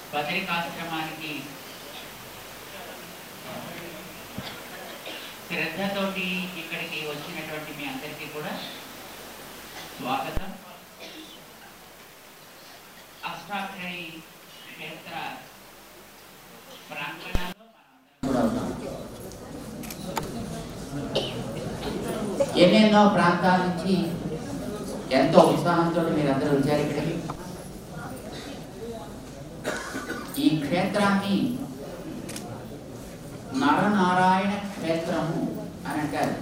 బదరికాశ్రమానికి శ్రద్ధతోటి ఇక్కడికి వచ్చినటువంటి మీ అందరికీ కూడా స్వాగతం అష్టాక్షరి క్షేత్ర ప్రాంగణంలో మనందరం కూడా ఉన్నాం. ఎన్నెన్నో ప్రాంతాల నుంచి ఎంతో ఉత్సాహంతో మీరందరూ వచ్చారు ఇక్కడికి ఈ క్షేత్రాన్ని నరనారాయణ క్షేత్రము అని అంటారు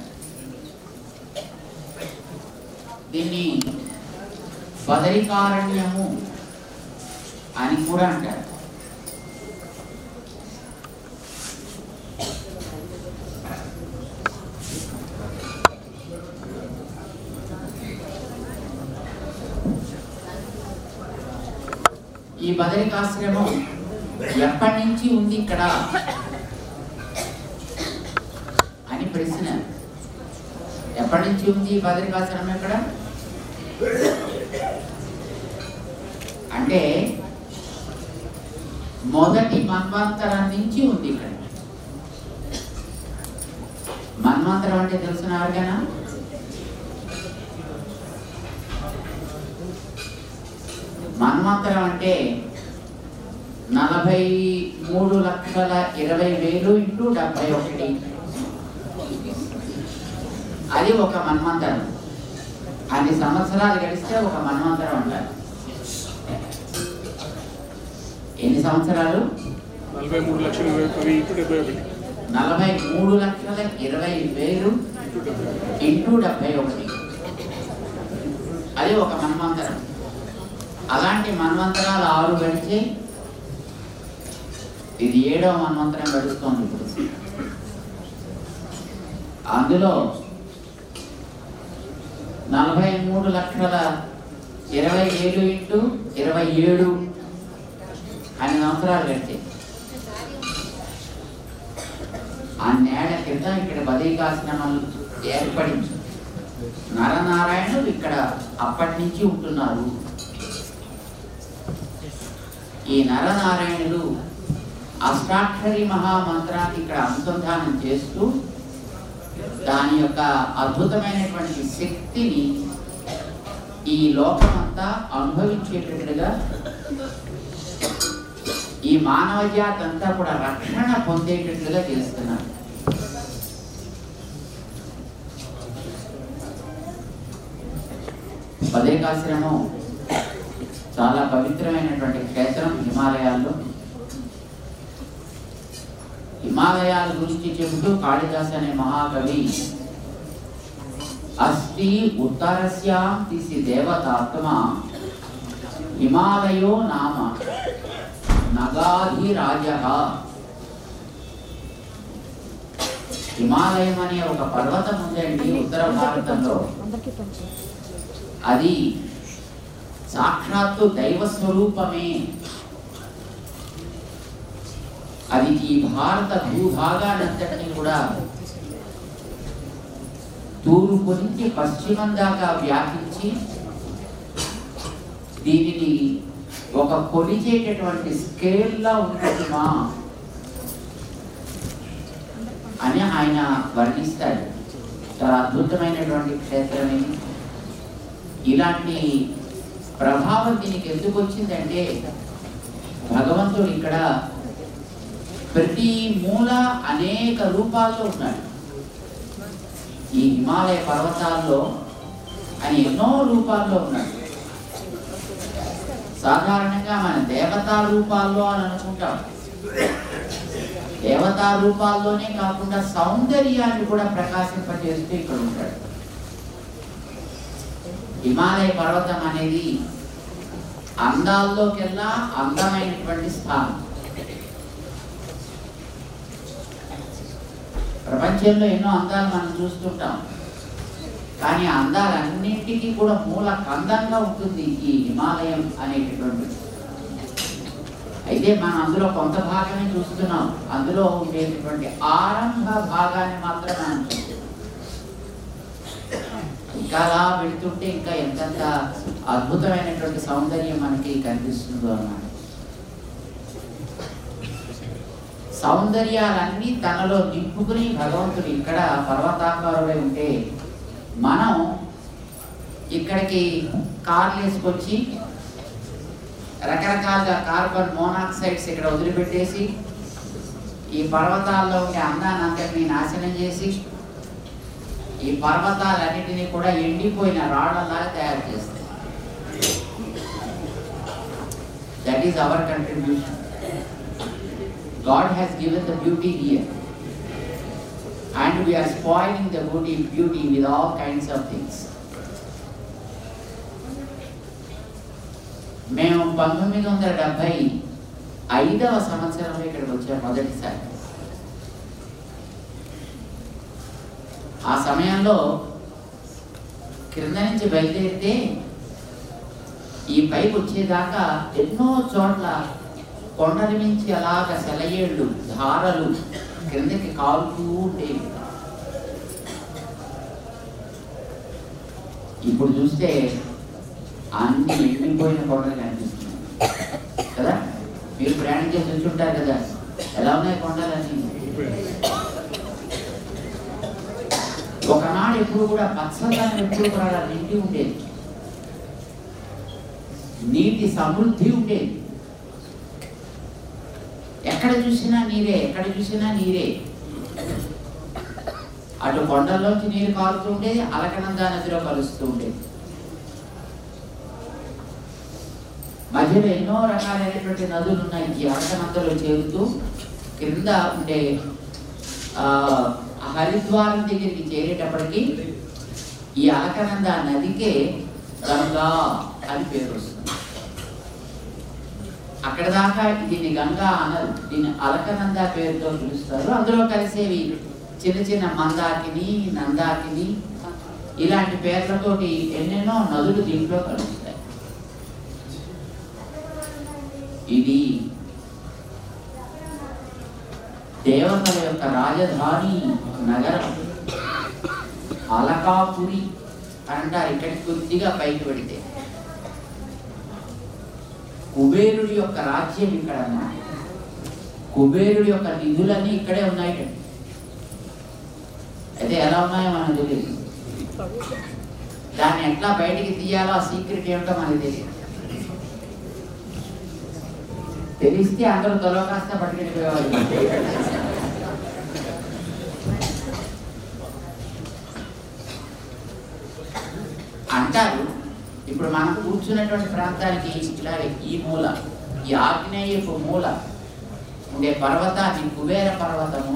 దీన్ని బదరికారణ్యము అని కూడా అంటారు ఈ బదరికాశ్రమం ఎప్పటి నుంచి ఉంది ఇక్కడ అని ప్రశ్న ఎప్పటి నుంచి ఉంది ఈ బదరికాశ్రమం ఇక్కడ అంటే మొదటి మన్వంతరం నుంచి ఉంది ఇక్కడ మన్వంతరం అంటే తెలుసిన ఎవరికైనా మన్వంతరం అంటే నలభై మూడు లక్షల ఇరవై వేలు ఇంటూ డెబ్బై ఒకటి అది ఒక మన్వంతరం అన్ని సంవత్సరాలు గడిస్తే ఒక మన్వంతరం అంటారు ఎన్ని సంవత్సరాలు నలభై మూడు లక్షల ఇరవై పది ఇంటూ డెబ్బై ఒకటి నలభై మూడు లక్షల ఇరవై వేలు ఇంటూ డెబ్బై ఒకటి అది ఒక మన్వంతరం అలాంటి మన్వంతరాలు ఆరు గడిచి ఇది ఏడవ మన్వంతరం గడుస్తోంది ఇప్పుడు అందులో నలభై మూడు లక్షల ఇరవై వేలు ఇంటూ ఇరవై ఏడు అన్ని సంవత్సరాలు గడిచాయి ఆ నేల కింద ఇక్కడ బదరికాశ్రమం ఏర్పడింది నరనారాయణులు ఇక్కడ అప్పటి నుంచి ఉంటున్నారు ఈ నరనారాయణులు అష్టాక్షరి మహామంత్రాన్ని ఇక్కడ అనుసంధానం చేస్తూ దాని యొక్క అద్భుతమైనటువంటి శక్తిని ఈ లోకమంతా అనుభవించేటట్టుగా ఈ మానవ జాతి అంతా కూడా రక్షణ పొందేటట్లుగా చేస్తున్నారు బదేకాశ్రమం చాలా పవిత్రమైనటువంటి క్షేత్రం హిమాలయాల్లో హిమాలయాల గురించి చెబుతూ కాళిదాస్ అనే మహాకవి అస్తి ఉత్తరస్యాం తీసి దేవతాత్మ హిమాలయో నామ నగాధిరాజ హిమాలయం అనే ఒక పర్వతం ఉందండి ఉత్తర భారతంలో అది సాక్షాత్తు దైవ స్వరూపమే అది ఈ భారత భూభాగానంతటిని కూడా తూర్పు నుంచి పశ్చిమం దాకా వ్యాపించి దీనిని ఒక కొలిచేటటువంటి స్కేల్లా ఉంటుందిమా అని ఆయన వర్ణిస్తాడు చాలా అద్భుతమైనటువంటి క్షేత్రం ఇది ఇలాంటి ప్రభావం దీనికి ఎందుకు వచ్చిందంటే భగవంతుడు ఇక్కడ ప్రతి మూల అనేక రూపాల్లో ఉన్నాడు ఈ హిమాలయ పర్వతాల్లో ఆయన ఎన్నో రూపాల్లో ఉన్నాడు సాధారణంగా మన దేవతా రూపాల్లో అని అనుకుంటాం దేవతా రూపాల్లోనే కాకుండా సౌందర్యాన్ని కూడా ప్రకాశింపజేస్తూ ఇక్కడ ఉంటాడు హిమాలయ పర్వతం అనేది అందాల్లోకెల్లా అందమైనటువంటి స్థానం ప్రపంచంలో ఎన్నో అందాలు మనం చూస్తుంటాం కానీ ఆ అందాలన్నింటికీ కూడా మూల కందంగా ఉంటుంది ఈ హిమాలయం అనేటటువంటిది అయితే మనం అందులో కొంత భాగమే చూస్తున్నాం అందులో ఉండేటటువంటి ఆరంభ భాగాన్ని మాత్రం మనం చూస్తున్నాం ఇంకా అలా వెళుతుంటే ఇంకా ఎంతెంత అద్భుతమైనటువంటి సౌందర్యం మనకి కనిపిస్తుందో అన్నమాట సౌందర్యాలన్నీ తనలో నింపుకుని భగవంతుడు ఇక్కడ పర్వతాకారుడై ఉంటే మనం ఇక్కడికి కార్లు వేసుకొచ్చి రకరకాలుగా కార్బన్ మోనాక్సైడ్స్ ఇక్కడ వదిలిపెట్టేసి ఈ పర్వతాల్లో ఉండే అందాన్ని అంతటినీ నాశనం చేసి ఈ పర్వతాలన్నిటినీ కూడా ఎండిపోయిన రాళ్లలాగా తయారు చేస్తాయి that is our contribution God has given the beauty here and we are spoiling the beauty beauty with all kinds of things మేము పంతొమ్మిది వందల డెబ్భై ఐదవ సంవత్సరంలో ఇక్కడికి వచ్చాం మొదటిసారి ఆ సమయంలో క్రింద నుంచి బయలుదేరితే ఈ పైకి వచ్చేదాకా ఎన్నో చోట్ల కొండల నుంచి అలాగ సెలయేళ్ళు ధారలు క్రిందకి కాలుతూ ఉండేవి ఇప్పుడు చూస్తే అన్ని ఎండిపోయిన కొండలు కనిపిస్తున్నాయి కదా మీరు ప్రయాణం చేసి వచ్చి ఉంటారు కదా ఎలా ఉన్నాయి కొండలన్నీ ఒకనాడు ఎప్పుడు కూడా పచ్చదనం ఎప్పుడు కూడా అలా నిండి ఉండేది నీటి సమృద్ధి ఉండేది ఎక్కడ చూసినా నీరే ఎక్కడ చూసినా నీరే అటు కొండల్లోంచి నీరు కారుతూ ఉండేది అలకనందా నదిలో కలుస్తూ ఉండేది మధ్యలో ఎన్నో రకాలైనటువంటి నదులు ఉన్నాయి ఈ అలకనందలో చేరుతూ క్రింద ఉండే ఆ, హరిద్వారం దగ్గరికి చేరేటప్పటికి ఈ అలకనంద నదికే గంగా అని పేరు వస్తుంది అక్కడ దాకా దీన్ని గంగా అనరు దీన్ని అలకనంద పేరుతో పిలుస్తారు అందులో కలిసేవి చిన్న చిన్న మందాకిని నందాకిని ఇలాంటి పేర్లతోటి ఎన్నెన్నో నదులు దీంట్లో కలుస్తాయి ఇది దేవతల యొక్క రాజధాని నగరం అలకాపురి అంటారు ఇక్కడికి కొద్దిగా పైకి పెడితే కుబేరుడి యొక్క రాజ్యం ఇక్కడ అన్నమాట కుబేరుడి యొక్క నిధులన్నీ ఇక్కడే ఉన్నాయి అయితే ఎలా ఉన్నాయో మనకు తెలియదు దాన్ని ఎట్లా బయటికి తీయాలో ఆ సీక్రెట్ ఏమిటో మనకు తెలియదు తెలిస్తే అందరూ తలో కాస్త పట్టుకెళ్ళిపోయేవాళ్ళు అంటారు ఇప్పుడు మనం కూర్చున్నటువంటి ప్రాంతానికి ఇలాగే ఈ మూల ఈ ఆగ్నేయపు మూల ఉండే పర్వతాన్ని కుబేర పర్వతము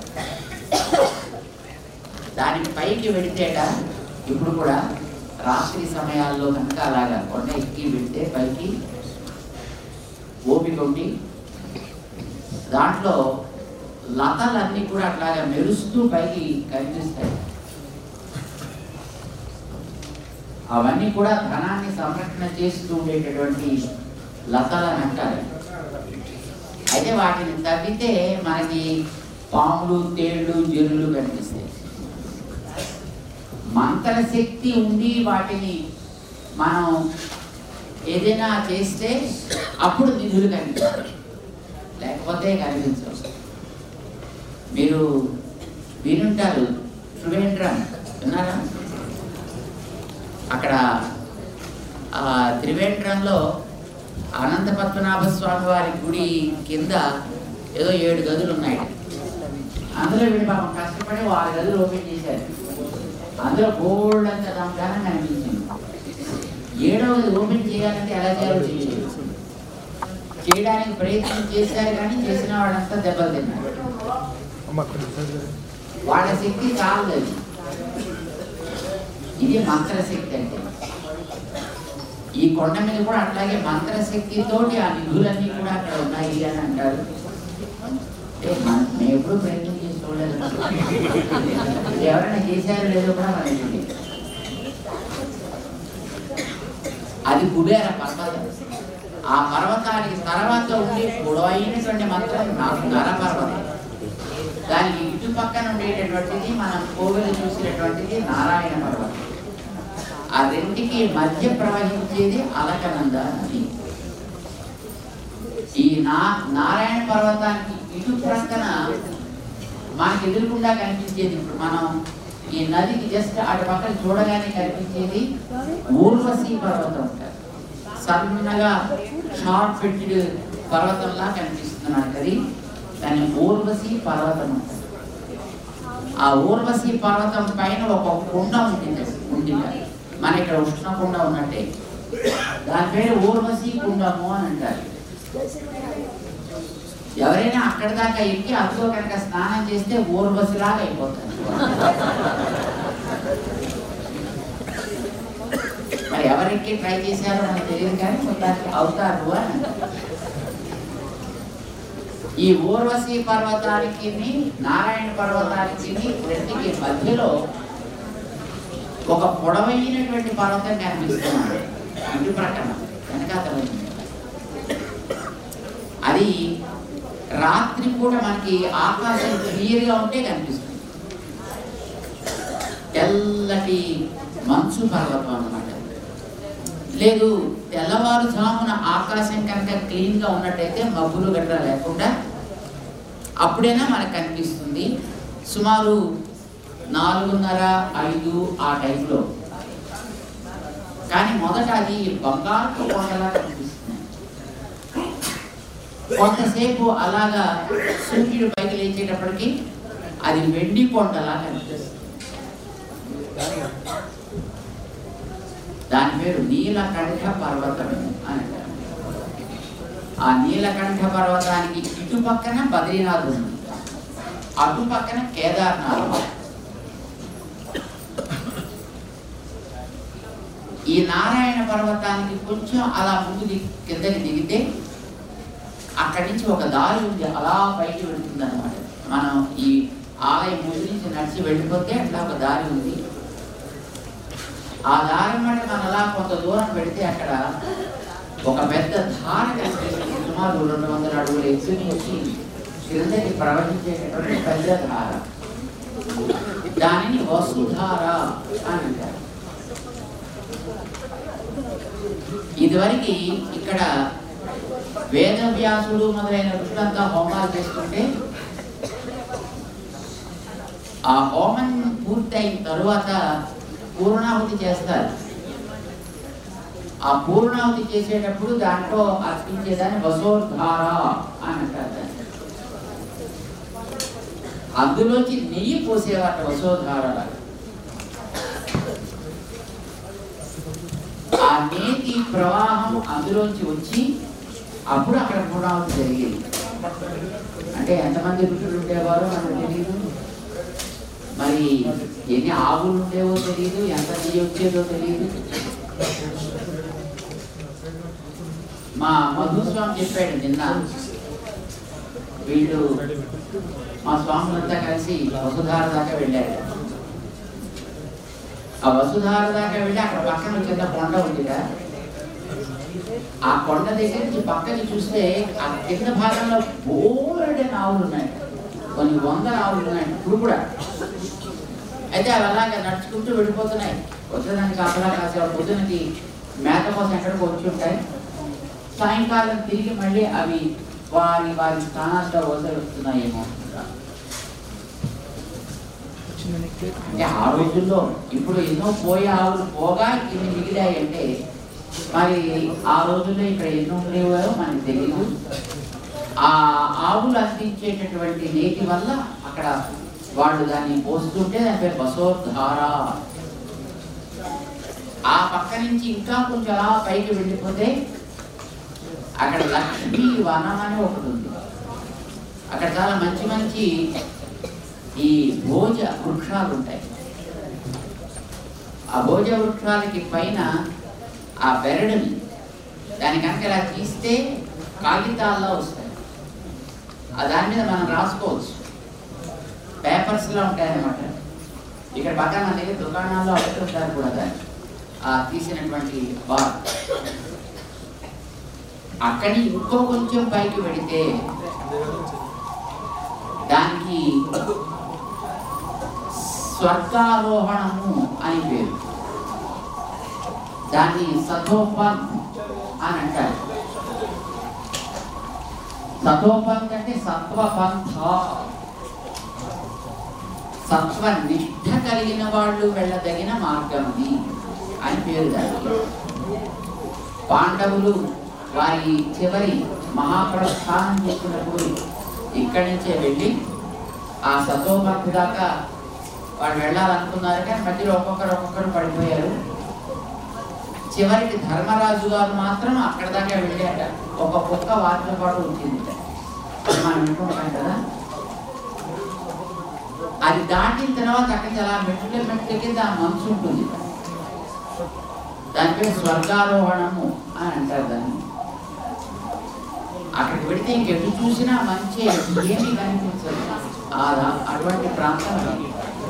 దానికి పైకి వెడితేట ఇప్పుడు కూడా రాత్రి సమయాల్లో కనుక అలాగా కొండ ఎక్కి వెళ్తే పైకి ఓపిక ఉండి దాంట్లో లతలన్నీ కూడా అట్లాగా మెరుస్తూ పైకి కనిపిస్తాయి అవన్నీ కూడా ధనాన్ని సంరక్షణ చేస్తూ ఉండేటటువంటి లతలని అంటారు అయితే వాటిని తవ్వితే మనకి పాములు తేళ్ళు జరులు కనిపిస్తాయి మంత్రశక్తి ఉండి వాటిని మనం ఏదైనా చేస్తే అప్పుడు నిధులు కనిపిస్తాయి లేకపోతే కనిపించవు మీరు వినుంటారు త్రివేంద్రం విన్నారా అక్కడ ఆ త్రివేంద్రంలో అనంత పద్మనాభ స్వామి వారి గుడి కింద ఏదో ఏడు గదులు ఉన్నాయి అందులో వీడు పాపం కష్టపడి ఆరు గదులు ఓపెన్ చేశారు అందులో గోల్డ్ అంత రంగానే కనిపించింది ఏడవ గది ఓపెన్ చేయాలంటే ఎలా చేయాలో తెలియదు చేయడానికి ప్రయత్నం చేశారు కానీ చేసిన వాళ్ళంతా దెబ్బలు తిన్నారు వాళ్ళ శక్తి చాలదు అది ఇది మంత్రశక్తి అంటే ఈ కొండ మీద కూడా అట్లాగే మంత్రశక్తితోటి ఆ నిధులన్నీ కూడా అక్కడ ఉన్నాయి అని అంటారు అంటే మన- మేము ఎప్పుడు ప్రయత్నం చేసి చూడలేదు ఇది ఎవరైనా చేశారో లేదో కూడా మనకి తెలియదు అది కుబేర పర్వతం ఆ పర్వతానికి తర్వాత ఉండే పొడవైనటువంటి మంత్రం నాకు నర పర్వతం దానికి ఇటు పక్కన ఉండేటటువంటిది మనం కోవెలు చూసినటువంటిది నారాయణ పర్వతం ఆ రెంటికి మధ్య ప్రవహించేది అలకనంద నది ఈ నా నారాయణ పర్వతానికి ఇటు ప్రక్కన మనకి ఎదురుకుండా కనిపించేది ఇప్పుడు మనం ఈ నదికి జస్ట్ అటు పక్కన చూడగానే కనిపించేది ఊర్వశీ పర్వతం ఉంటుంది సన్నగా షార్ట్ ఫిట్టెడ్ పర్వతంలా కనిపిస్తుంది మనకి అది దాని ఊర్వశీ పర్వతం ఉంటుంది ఆ ఊర్వశీ పర్వతం పైన ఒక కుండ ఉంటుంది ఉంటుంది మన ఇక్కడ ఉష్ణ కుండ ఉన్నట్టే దాని పేరు ఊర్వశీ కుండము అని అంటారు ఎవరైనా అక్కడి దాకా ఎక్కి అందులో కనుక స్నానం చేస్తే ఊర్వశిలాగా అయిపోతారు మరి ఎవరెక్కి ట్రై చేశారో మనకు తెలియదు కానీ మొత్తానికి అవుతారు అని అంటారు. ఈ ఊర్వశి పర్వతానికి నారాయణ పర్వతానికి రెండుకి మధ్యలో ఒక పొడవైనటువంటి పర్వతం కనిపిస్తున్నాడు ఇటు ప్రక్కన వెనకాతల ఉంది. అది రాత్రి కూడా మనకి ఆకాశం క్లియర్గా ఉంటే కనిపిస్తుంది తెల్లటి మంచు పర్వతం అన్నమాట లేదు తెల్లవారుజామున ఆకాశం కనుక క్లీన్గా ఉన్నట్టయితే మబ్బులు గట్రా లేకుండా అప్పుడైనా మనకు కనిపిస్తుంది సుమారు నాలుగున్నర ఐదు ఆ టైంలో కానీ మొదట అది బంగారు కొండలా కనిపిస్తుంది కొంతసేపు అలాగా సూర్యుడు పైకి లేచేటప్పటికి అది వెండి కొండలా కనిపిస్తుంది దాని పేరు నీలకంఠ పర్వతం అని అంటారు ఆ నీలకంఠ పర్వతానికి ఇటు పక్కన బద్రీనాథ్ ఉంది అటు పక్కన కేదార్నాథ్ ఉంది. ఈ నారాయణ పర్వతానికి కొంచెం అలా ముందు దిగి- కిందకి దిగితే అక్కడి నుంచి ఒక దారి ఉంది అలా పైకి వెళ్తుంది అనమాట మనం ఈ ఆలయం ముందు నుంచి నడిచి వెళ్ళిపోతే అట్లా ఒక దారి ఉంది ఆ దారి మాట మనం అలా కొంత దూరం పెడితే అక్కడ ఒక పెద్ద ధార కనిపిస్తుంది సుమారు రెండు వందల అడుగుల ఎత్తు నుంచి క్రిందకి ప్రవహించేటటువంటి పెద్ద ధార దానిని వసుధార అని అంటారు ఇదివరకు ఇక్కడ వేదవ్యాసుడు మొదలైన ఋషులంతా హోమాలు చేస్తుంటే ఆ హోమం పూర్తయిన తరువాత పూర్ణాహుతి చేస్తారు ఆ పూర్ణాహుతి చేసేటప్పుడు దాంట్లో అర్పించేదాన్ని వసోద్ధార అని అంటారు దాన్ని. అందులోంచి నెయ్యి పోసేవాట వసోధార ఆ నేతి ప్రవాహం అందులోంచి వచ్చి అప్పుడు అక్కడ పూర్ణాహుతి జరిగేది అంటే ఎంతమంది ఋషులు ఉండేవారో మనకు తెలియదు మరి ఎన్ని ఆవులు ఉండేవో తెలియదు ఎంత నెయ్యి వచ్చేదో తెలియదు మా మధుస్వామి చెప్పాడు నిన్న వీళ్ళు మా స్వాములంతా కలిసి వసుధార దాకా వెళ్ళారు ఆ వసుధార దాకా వెళ్ళి అక్కడ పక్కన కింద కొండ ఉందిగా ఆ కొండ దగ్గర నుంచి పక్కకి చూస్తే ఆ కింద భాగంలో బోలెడైన ఆవులు ఉన్నాయి కొన్ని వందల ఆవులు ఉన్నాయి ఇప్పుడు కూడా అయితే అవి అలాగే నడుచుకుంటూ వెళ్ళిపోతున్నాయి పొద్దునకి కాపలా కాసే పొద్దునకి మేత కోసం ఎక్కడికి వచ్చి ఉంటాయి సాయంకాలం తిరిగి మళ్ళీ అవి వారి వారి స్థానాల్లో వదిలిస్తున్నాయేమో అంటే ఆ రోజుల్లో ఇప్పుడు ఎన్నో పోయే ఆవులు పోగా ఇన్ని మిగిలాయి అంటే మరి ఆ రోజుల్లో ఇక్కడ ఎన్నో ఉండేవో మనకు తెలియదు ఆ ఆవులు అందించేటటువంటి నేతి వల్ల అక్కడ వాళ్ళు దాన్ని పోస్తుంటే దాని పేరు బసోద్ధార ఆ పక్క నుంచి ఇంకా కొంచెం అలా పైకి వెళ్ళిపోతే అక్కడ లక్ష్మీ వనం అని ఒకటి ఉంది అక్కడ చాలా మంచి మంచి ఈ భోజ వృక్షాలు ఉంటాయి ఆ భోజ వృక్షాలకి పైన ఆ బెరడుని దాని కనుక ఇలా తీస్తే కాగితాల్లో వస్తాయి ఆ దాని మీద మనం రాసుకోవచ్చు పేపర్స్లో ఉంటాయన్నమాట ఇక్కడ పక్కన మన దగ్గర దుకాణాల్లో అడుగుతుంటారు కూడా దాన్ని ఆ తీసినటువంటి బార్ అక్కడి ఇంకో కొంచెం పైకి పెడితే దానికి స్వర్గారోహణము అని పేరు దాన్ని సతోపం అని అంటారు సతోపంథ అంటే సత్వపంథ సత్వ నిష్ఠ కలిగిన వాళ్ళు వెళ్ళదగిన మార్గం ఇది అని పేరు దానికి పాండవులు వారి చివరి మహాప్రస్థానం చేసినప్పుడు ఇక్కడి నుంచే వెళ్ళి ఆ సతోపంథ దాకా వాళ్ళు వెళ్ళాలనుకున్నారు కానీ మధ్యలో ఒక్కొక్కరు ఒక్కొక్కరు పడిపోయారు చివరికి ధర్మరాజు గారు మాత్రం అక్కడ దాకా వెళ్ళాట ఒక కుక్క వారితో పాటు వచ్చింది అది మనం వింటుంటాం కదా అది దాటిన తర్వాత అక్కడికి అలా మెట్ల మెట్ల కింద ఆ మనసు ఉంటుంది దాని పేరు స్వర్గారోహణము అని అంటారు దాన్ని అక్కడికి వెళితే ఇంకెటు చూసినా మంచి ఏమీ కనిపించదు ఆ అటువంటి ప్రాంతం అది.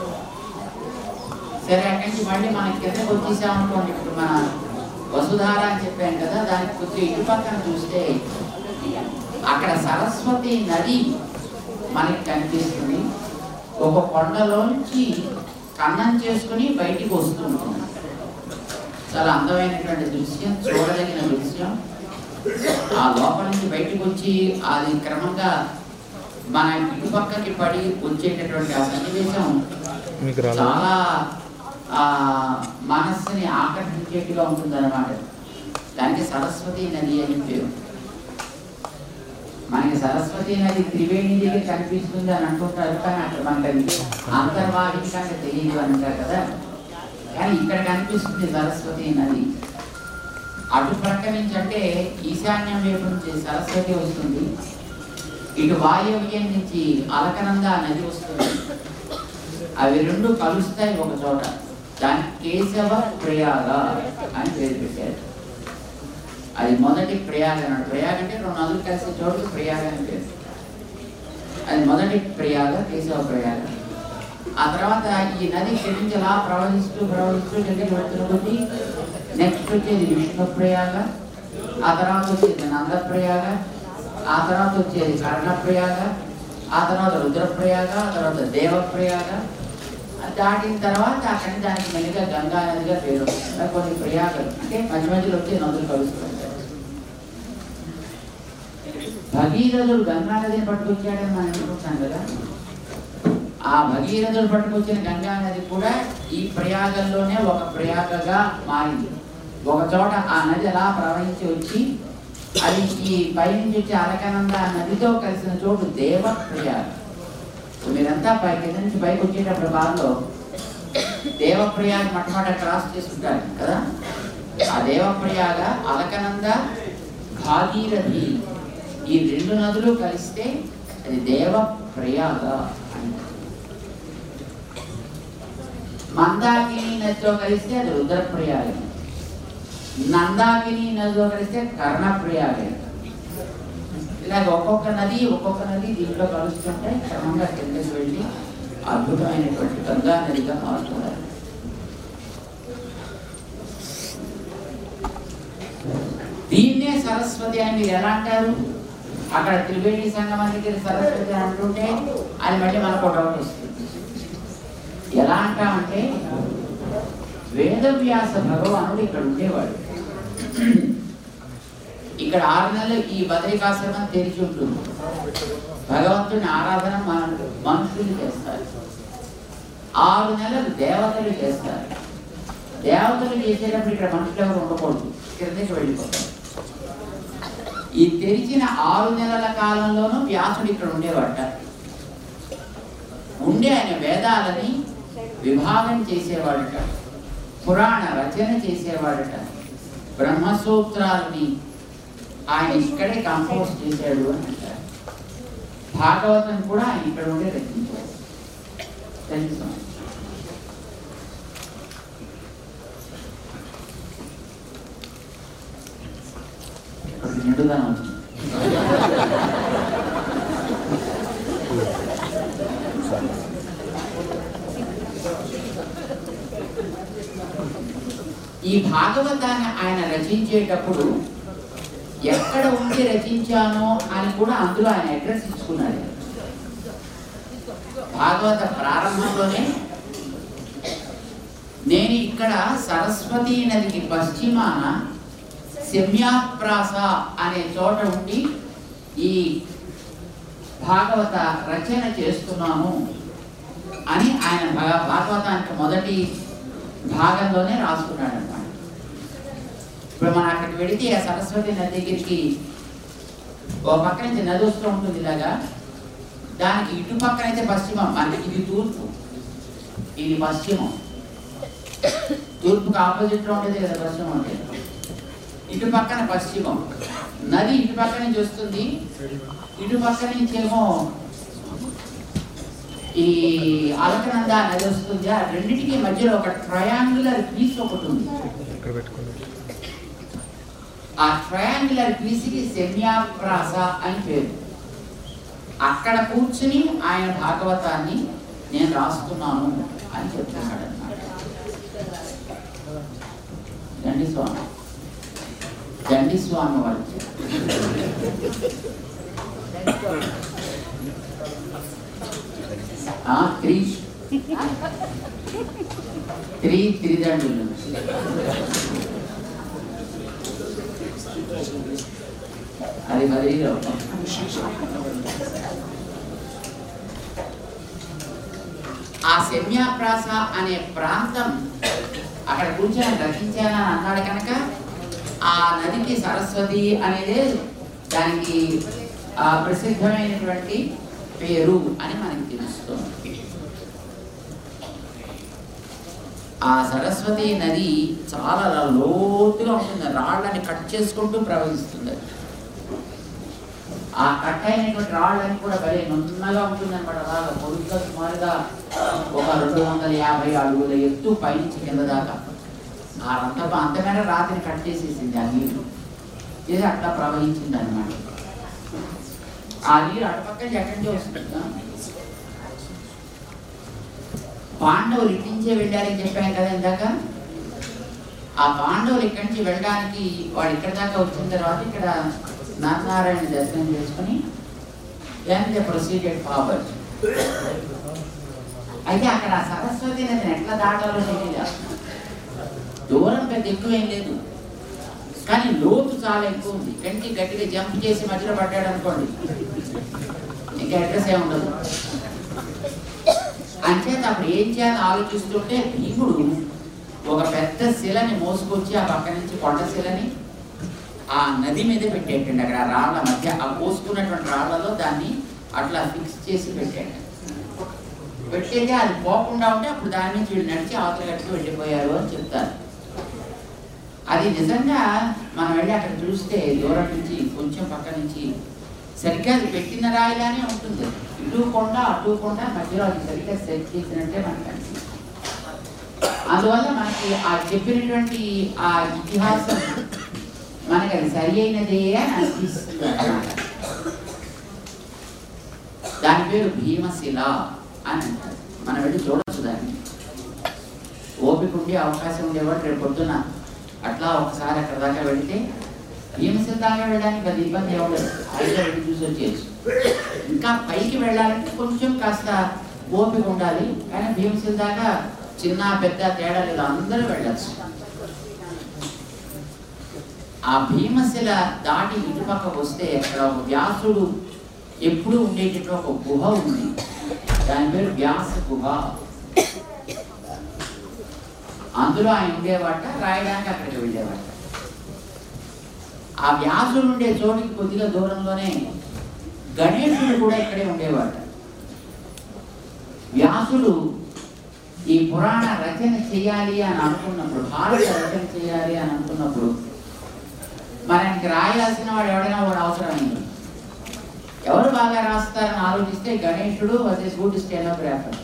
సరే అక్కడి నుంచి మళ్ళీ మన కిందకి వచ్చేసామనుకోండి ఇప్పుడు మన వసుధార అని చెప్పాను కదా దానికి కొద్దిగా ఇటు పక్కన చూస్తే అక్కడ సరస్వతి నది మనకి కనిపిస్తుంది ఒక కొండలోంచి కన్నం చేసుకుని బయటికి వస్తుంటుంది చాలా అందమైనటువంటి దృశ్యం చూడదగిన దృశ్యం ఆ లోపల నుంచి బయటికి వచ్చి అది క్రమంగా మన ఇటుపక్కకి పడి వచ్చేటటువంటి ఆ సన్నివేశం మీకు రాలా చాలా ఆ మనస్సుని ఆకర్షించేట్టుగా ఉంటుందన్నమాట దానికి సరస్వతి నది అని పేరు మనకి సరస్వతి నది త్రివేణి దగ్గర కనిపిస్తుంది అని అంటుంటారు కానీ అక్కడ మనకి అది అంతర్వాహికంగా తెలియదు అంటారు కదా కానీ ఇక్కడ కనిపిస్తుంది సరస్వతి నది అటు ప్రక్క నుంచి అంటే ఈశాన్యం వైపు నుంచి సరస్వతి వస్తుంది ఇటు వాయవ్యం నుంచి అలకనంగా నది వస్తుంది అవి రెండు కలుస్తాయి ఒక చోట దానికి కేశవ ప్రయాగ అని పేరు పెట్టారు అది మొదటి ప్రయాగ అన్నాడు ప్రయాగ అంటే రెండు నదులు కలిసే చోటుకి ప్రయాగ అని పేరు అది మొదటి ప్రయాగ కేశవ ప్రయాగ ఆ తర్వాత ఈ నది ఇక్కడి నుంచి అలా ప్రవహిస్తూ ప్రవహిస్తూ దగ్గర పెడుతున్న కొద్దీ నెక్స్ట్ వచ్చేది విష్ణు ప్రయాగ ఆ తర్వాత వచ్చేది నంద ప్రయాగ ఆ తర్వాత వచ్చేది కర్ణ ప్రయాగ ఆ తర్వాత రుద్రప్రయాగ ఆ తర్వాత దేవప్రయాగ అది దాటిన తర్వాత అక్కడి దానికి మెల్లిగా గంగా నదిగా పేరు వస్తుంది. అలా కొన్ని ప్రయాగలు అంటే మధ్య మధ్యలో వచ్చి నదులు కలుస్తుంటాయి భగీరథుడు గంగా నదిని పట్టుకొచ్చాడని మనం అనుకుంటాం కదా ఆ భగీరథుడు పట్టుకొచ్చిన గంగా నది కూడా ఈ ప్రయాగంలోనే ఒక ప్రయాగగా మారింది ఒక చోట ఆ నది అలా ప్రవహించి వచ్చి అది ఈ పైనుంచి వచ్చే అలకనంద ఆ నదితో కలిసిన చోటు దేవ ప్రయాగ సో మీరంతా పై కింద నుంచి పైకి వచ్చేటప్పుడు కారులో దేవప్రయాగ మొట్టమొదట క్రాస్ చేసుకుంటారు కదా ఆ దేవప్రయాగ అలకనంద భాగీరథి ఈ రెండు నదులు కలిస్తే అది దేవప్రయాగ అంటారు మందాకిని నదితో కలిస్తే అది రుద్రప్రయాగం నందాకిని నదితో కలిస్తే కర్ణప్రయాగం ఇలాగ ఒక్కొక్క నది ఒక్కొక్క నది దీంట్లో కలుస్తుంటే క్రమంగా కిందకి వెళ్ళి అద్భుతమైనటువంటి గంగా నదిగా మారుతున్నారు దీన్నే సరస్వతి అని మీరు ఎలా అంటారు అక్కడ త్రివేణి సంగమం దగ్గర సరస్వతి అని అంటుంటే అది మళ్ళీ మనకు డౌట్ వస్తుంది ఎలా అంటామంటే వేదవ్యాస భగవానుడు ఇక్కడ ఉండేవాడు ఇక్కడ ఆరు నెలలు ఈ బదరికాశ్రమం తెరిచి ఉంటుంది భగవంతుని ఆరాధన మన మనుషులు చేస్తారు ఆరు నెలలు దేవతలు చేస్తారు దేవతలు చేసేటప్పుడు ఇక్కడ మనుషులు ఎవరు ఉండకూడదు కిందకి వెళ్ళిపోతారు ఈ తెరిచిన ఆరు నెలల కాలంలోనూ వ్యాసుడు ఇక్కడ ఉండేవాట ఉండి ఆయన వేదాలని విభాగం చేసేవాడట పురాణ రచన చేసేవాడట బ్రహ్మసూత్రాలని ఆయన ఇక్కడే కంపోజ్ చేశాడు అని అంటారు భాగవతం కూడా ఆయన ఇక్కడ ఉండే రచించాడు తెలుసు ఇప్పుడు నిండుదనం వచ్చింది ఈ భాగవతాన్ని ఆయన రచించేటప్పుడు ఎక్కడ ఉండి రచించానో అని కూడా అందులో ఆయన అడ్రస్ ఇచ్చుకున్నాడు భాగవత ప్రారంభంలోనే నేను ఇక్కడ సరస్వతీ నదికి పశ్చిమాన శమ్యాప్రాస అనే చోట ఉండి ఈ భాగవత రచన చేస్తున్నాను అని ఆయన భగ- భాగవతానికి మొదటి భాగంలోనే రాసుకున్నాడు అనమాట ఇప్పుడు మనం అక్కడికి వెళితే ఆ సరస్వతి నది దగ్గరికి ఓ పక్క నుంచి నది వస్తూ ఉంటుంది ఇలాగా దానికి ఇటు పక్కన అయితే పశ్చిమం మనకి ఇది తూర్పు ఇది పశ్చిమం తూర్పుకి ఆపోజిట్లో ఉండేది కదా పశ్చిమం అంటే ఇటు పక్కన పశ్చిమం నది ఇటు పక్క నుంచి వస్తుంది ఇటు పక్క నుంచి ఏమో ఈ అలకనంద నది వస్తుంది ఆ రెండింటికి మధ్యలో ఒక ట్రయాంగులర్ పీస్ ఒకటి ఉంది ఇక్కడ పెట్టుకోండి ఆ ట్రయాంగులర్ పీస్కి సెమ్యాప్రాస అని పేరు అక్కడ కూర్చుని ఆయన భాగవతాన్ని నేను రాస్తున్నాను అని చెప్తున్నాడు అన్నమాట దండి స్వామి దండి స్వామి వాళ్ళు ఆ, త్రీ త్రీ త్రిదండులు అది బదిలీలో ఆ శమ్యాప్రాస అనే ప్రాంతం అక్కడ కూర్చొని రచించానని అన్నాడు కనుక ఆ నదికి సరస్వతి అనేది దానికి ఆ ప్రసిద్ధమైనటువంటి పేరు అని మనకి తెలుస్తుంది ఆ సరస్వతి నది చాలా లోతుగా ఉంటుంది రాళ్ళని కట్ చేసుకుంటూ ప్రవహిస్తుంది అది. ఆ కట్ అయినటువంటి రాళ్ళని కూడా భలే నున్నగా ఉంటుంది అనమాట అలాగా పొడుగ్గా సుమారుగా ఒక రెండు వందల యాభై అడుగుల ఎత్తు పైనుంచి కింద దాకా ఆ అంత అంతకన్నా రాత్రి కట్ చేసేసింది ఆ నీరు ఇది అట్లా ప్రవహించింది అనమాట ఆ నీరు అటుపక్క ఎక్కడి నుంచి వస్తుందా పాండవులు ఇటు నుంచే వెళ్ళారని చెప్పాను కదా ఇందాక ఆ పాండవులు ఇక్కడి నుంచి వెళ్ళడానికి వాడు ఇక్కడ దాకా వచ్చిన తర్వాత ఇక్కడ నారాయణ దర్శనం చేసుకుని దెన్ దే ప్రొసీడెడ్ ఫార్వర్డ్ అయితే అక్కడ ఆ సరస్వతి నదిని ఎట్లా దాటాలో తెలియదు దూరం పెద్ద ఎక్కువేం లేదు కానీ లోతు చాలా ఎక్కువ ఉంది కంటి గట్టిగా జంప్ చేసి మధ్యలో పడ్డాడు అనుకోండి ఇంకా అడ్రస్ ఏమి ఉండదు అంచేత అప్పుడు ఏం చేయాలని ఆలోచిస్తుంటే భీముడు ఒక పెద్ద శిలని మోసుకొచ్చి ఆ పక్క నుంచి కొండ శిలని ఆ నది మీద పెట్టేటండి అక్కడ ఆ రాళ్ళ మధ్య ఆ పోసుకున్నటువంటి రాళ్లలో దాన్ని అట్లా ఫిక్స్ చేసి పెట్టాడు పెట్టేది అది పోకుండా ఉంటే అప్పుడు దాని నుంచి వీళ్ళు నడిచి అవతల గట్టుకు వెళ్ళిపోయారు అని చెప్తారు అది నిజంగా మనం వెళ్ళి అక్కడ చూస్తే దూరం నుంచి కొంచెం పక్క నుంచి సరిగ్గా అది పెట్టిన రాయిలానే ఉంటుంది ఇటు కొండ అటు కొండ మధ్యలో అది సరిగ్గా సెట్ చేసినట్టే మనకు అనిపిస్తుంది అందువల్ల మనకి ఆ చెప్పినటువంటి ఆ ఇతిహాసం మనకి అది సరి అయినదే అని అనిపిస్తుంది అన్నమాట దాని పేరు భీమశిల అని అంటారు మనం వెళ్ళి చూడొచ్చు దాన్ని ఓపిక ఉండి అవకాశం ఉండేవాడు రేపు పొద్దున అట్లా ఒకసారి అక్కడ దాకా వెళితే భీమశిల దాకా వెళ్ళడానికి పెద్ద ఇబ్బంది ఏమలేదు హాయిగా వెళ్ళి చూసి వచ్చేయచ్చు ఇంకా పైకి వెళ్ళాలంటే కొంచెం కాస్త ఓపిక ఉండాలి కానీ భీమశిల దాకా చిన్న పెద్ద తేడా లేదు అందరూ వెళ్ళచ్చు ఆ భీమశిల దాటి ఇటుపక్కకు వస్తే అక్కడ ఒక వ్యాసుడు ఎప్పుడూ ఉండేటట్టు ఒక గుహ ఉంది దాని పేరు వ్యాస గుహ అందులో ఆయన ఉండేవాట రాయడానికి అక్కడికి వెళ్ళేవాట ఆ వ్యాసుడు ఉండే చోటికి కొద్దిగా దూరంలోనే గణేశుడు కూడా ఇక్కడే ఉండేవాట వ్యాసుడు ఈ పురాణ రచన చేయాలి అని అనుకున్నప్పుడు భారత రచన చేయాలి అని అనుకున్నప్పుడు మనకి రాయాల్సిన వాడు ఎవడైనా వాడు అవసరమైంది ఎవరు బాగా రాస్తారని ఆలోచిస్తే గణేశుడు was a good stenographer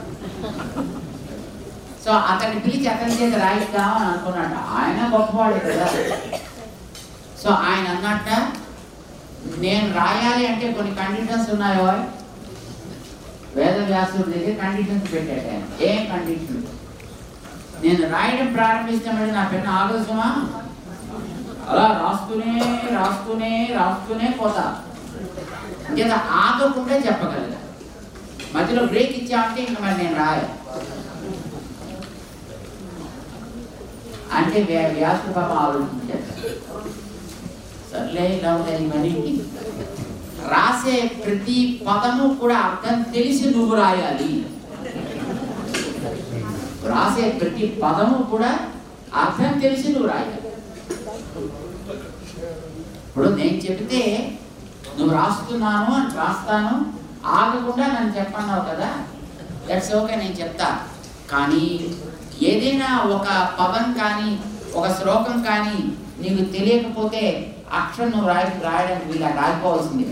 so అతన్ని పిలిచి అతని చేత రాయిద్దాం అని అనుకున్నాడు ఆయన గొప్పవాడే కదా సో ఆయన అన్నట్ట నేను రాయాలి అంటే కొన్ని కండిషన్స్ ఉన్నాయో వేద వ్యాసుడి దగ్గర కండిషన్స్ పెట్టాడు ఆయన ఏం కండిషన్ నేను రాయడం ప్రారంభిస్తే మళ్ళీ నా పెన్ను ఆలోచన అలా రాస్తూనే రాస్తూనే రాస్తూనే పోతా ఇంకేదా ఆగకుండా చెప్పగలగా మధ్యలో బ్రేక్ ఇచ్చామంటే ఇంకా మరి నేను రాయ అంటే వ్యా- వ్యాసుడు పాపం ఆలోచించాడు సర్లే ఇలా ఉందని మరి రాసే ప్రతి పదము కూడా అర్థం తెలిసి నువ్వు రాయాలి రాసే ప్రతి పదము కూడా అర్థం తెలిసి నువ్వు రాయాలి ఇప్పుడు నేను చెబితే నువ్వు రాస్తున్నాను అని రాస్తాను ఆగకుండా నన్ను చెప్పన్నావు కదా దట్స్ ఓకే నేను చెప్తా కానీ ఏదైనా ఒక పదం కానీ ఒక శ్లోకం కానీ నీకు తెలియకపోతే అక్షరం నువ్వు రాయ రాయడానికి వీళ్ళ రాయిపోవాల్సిందే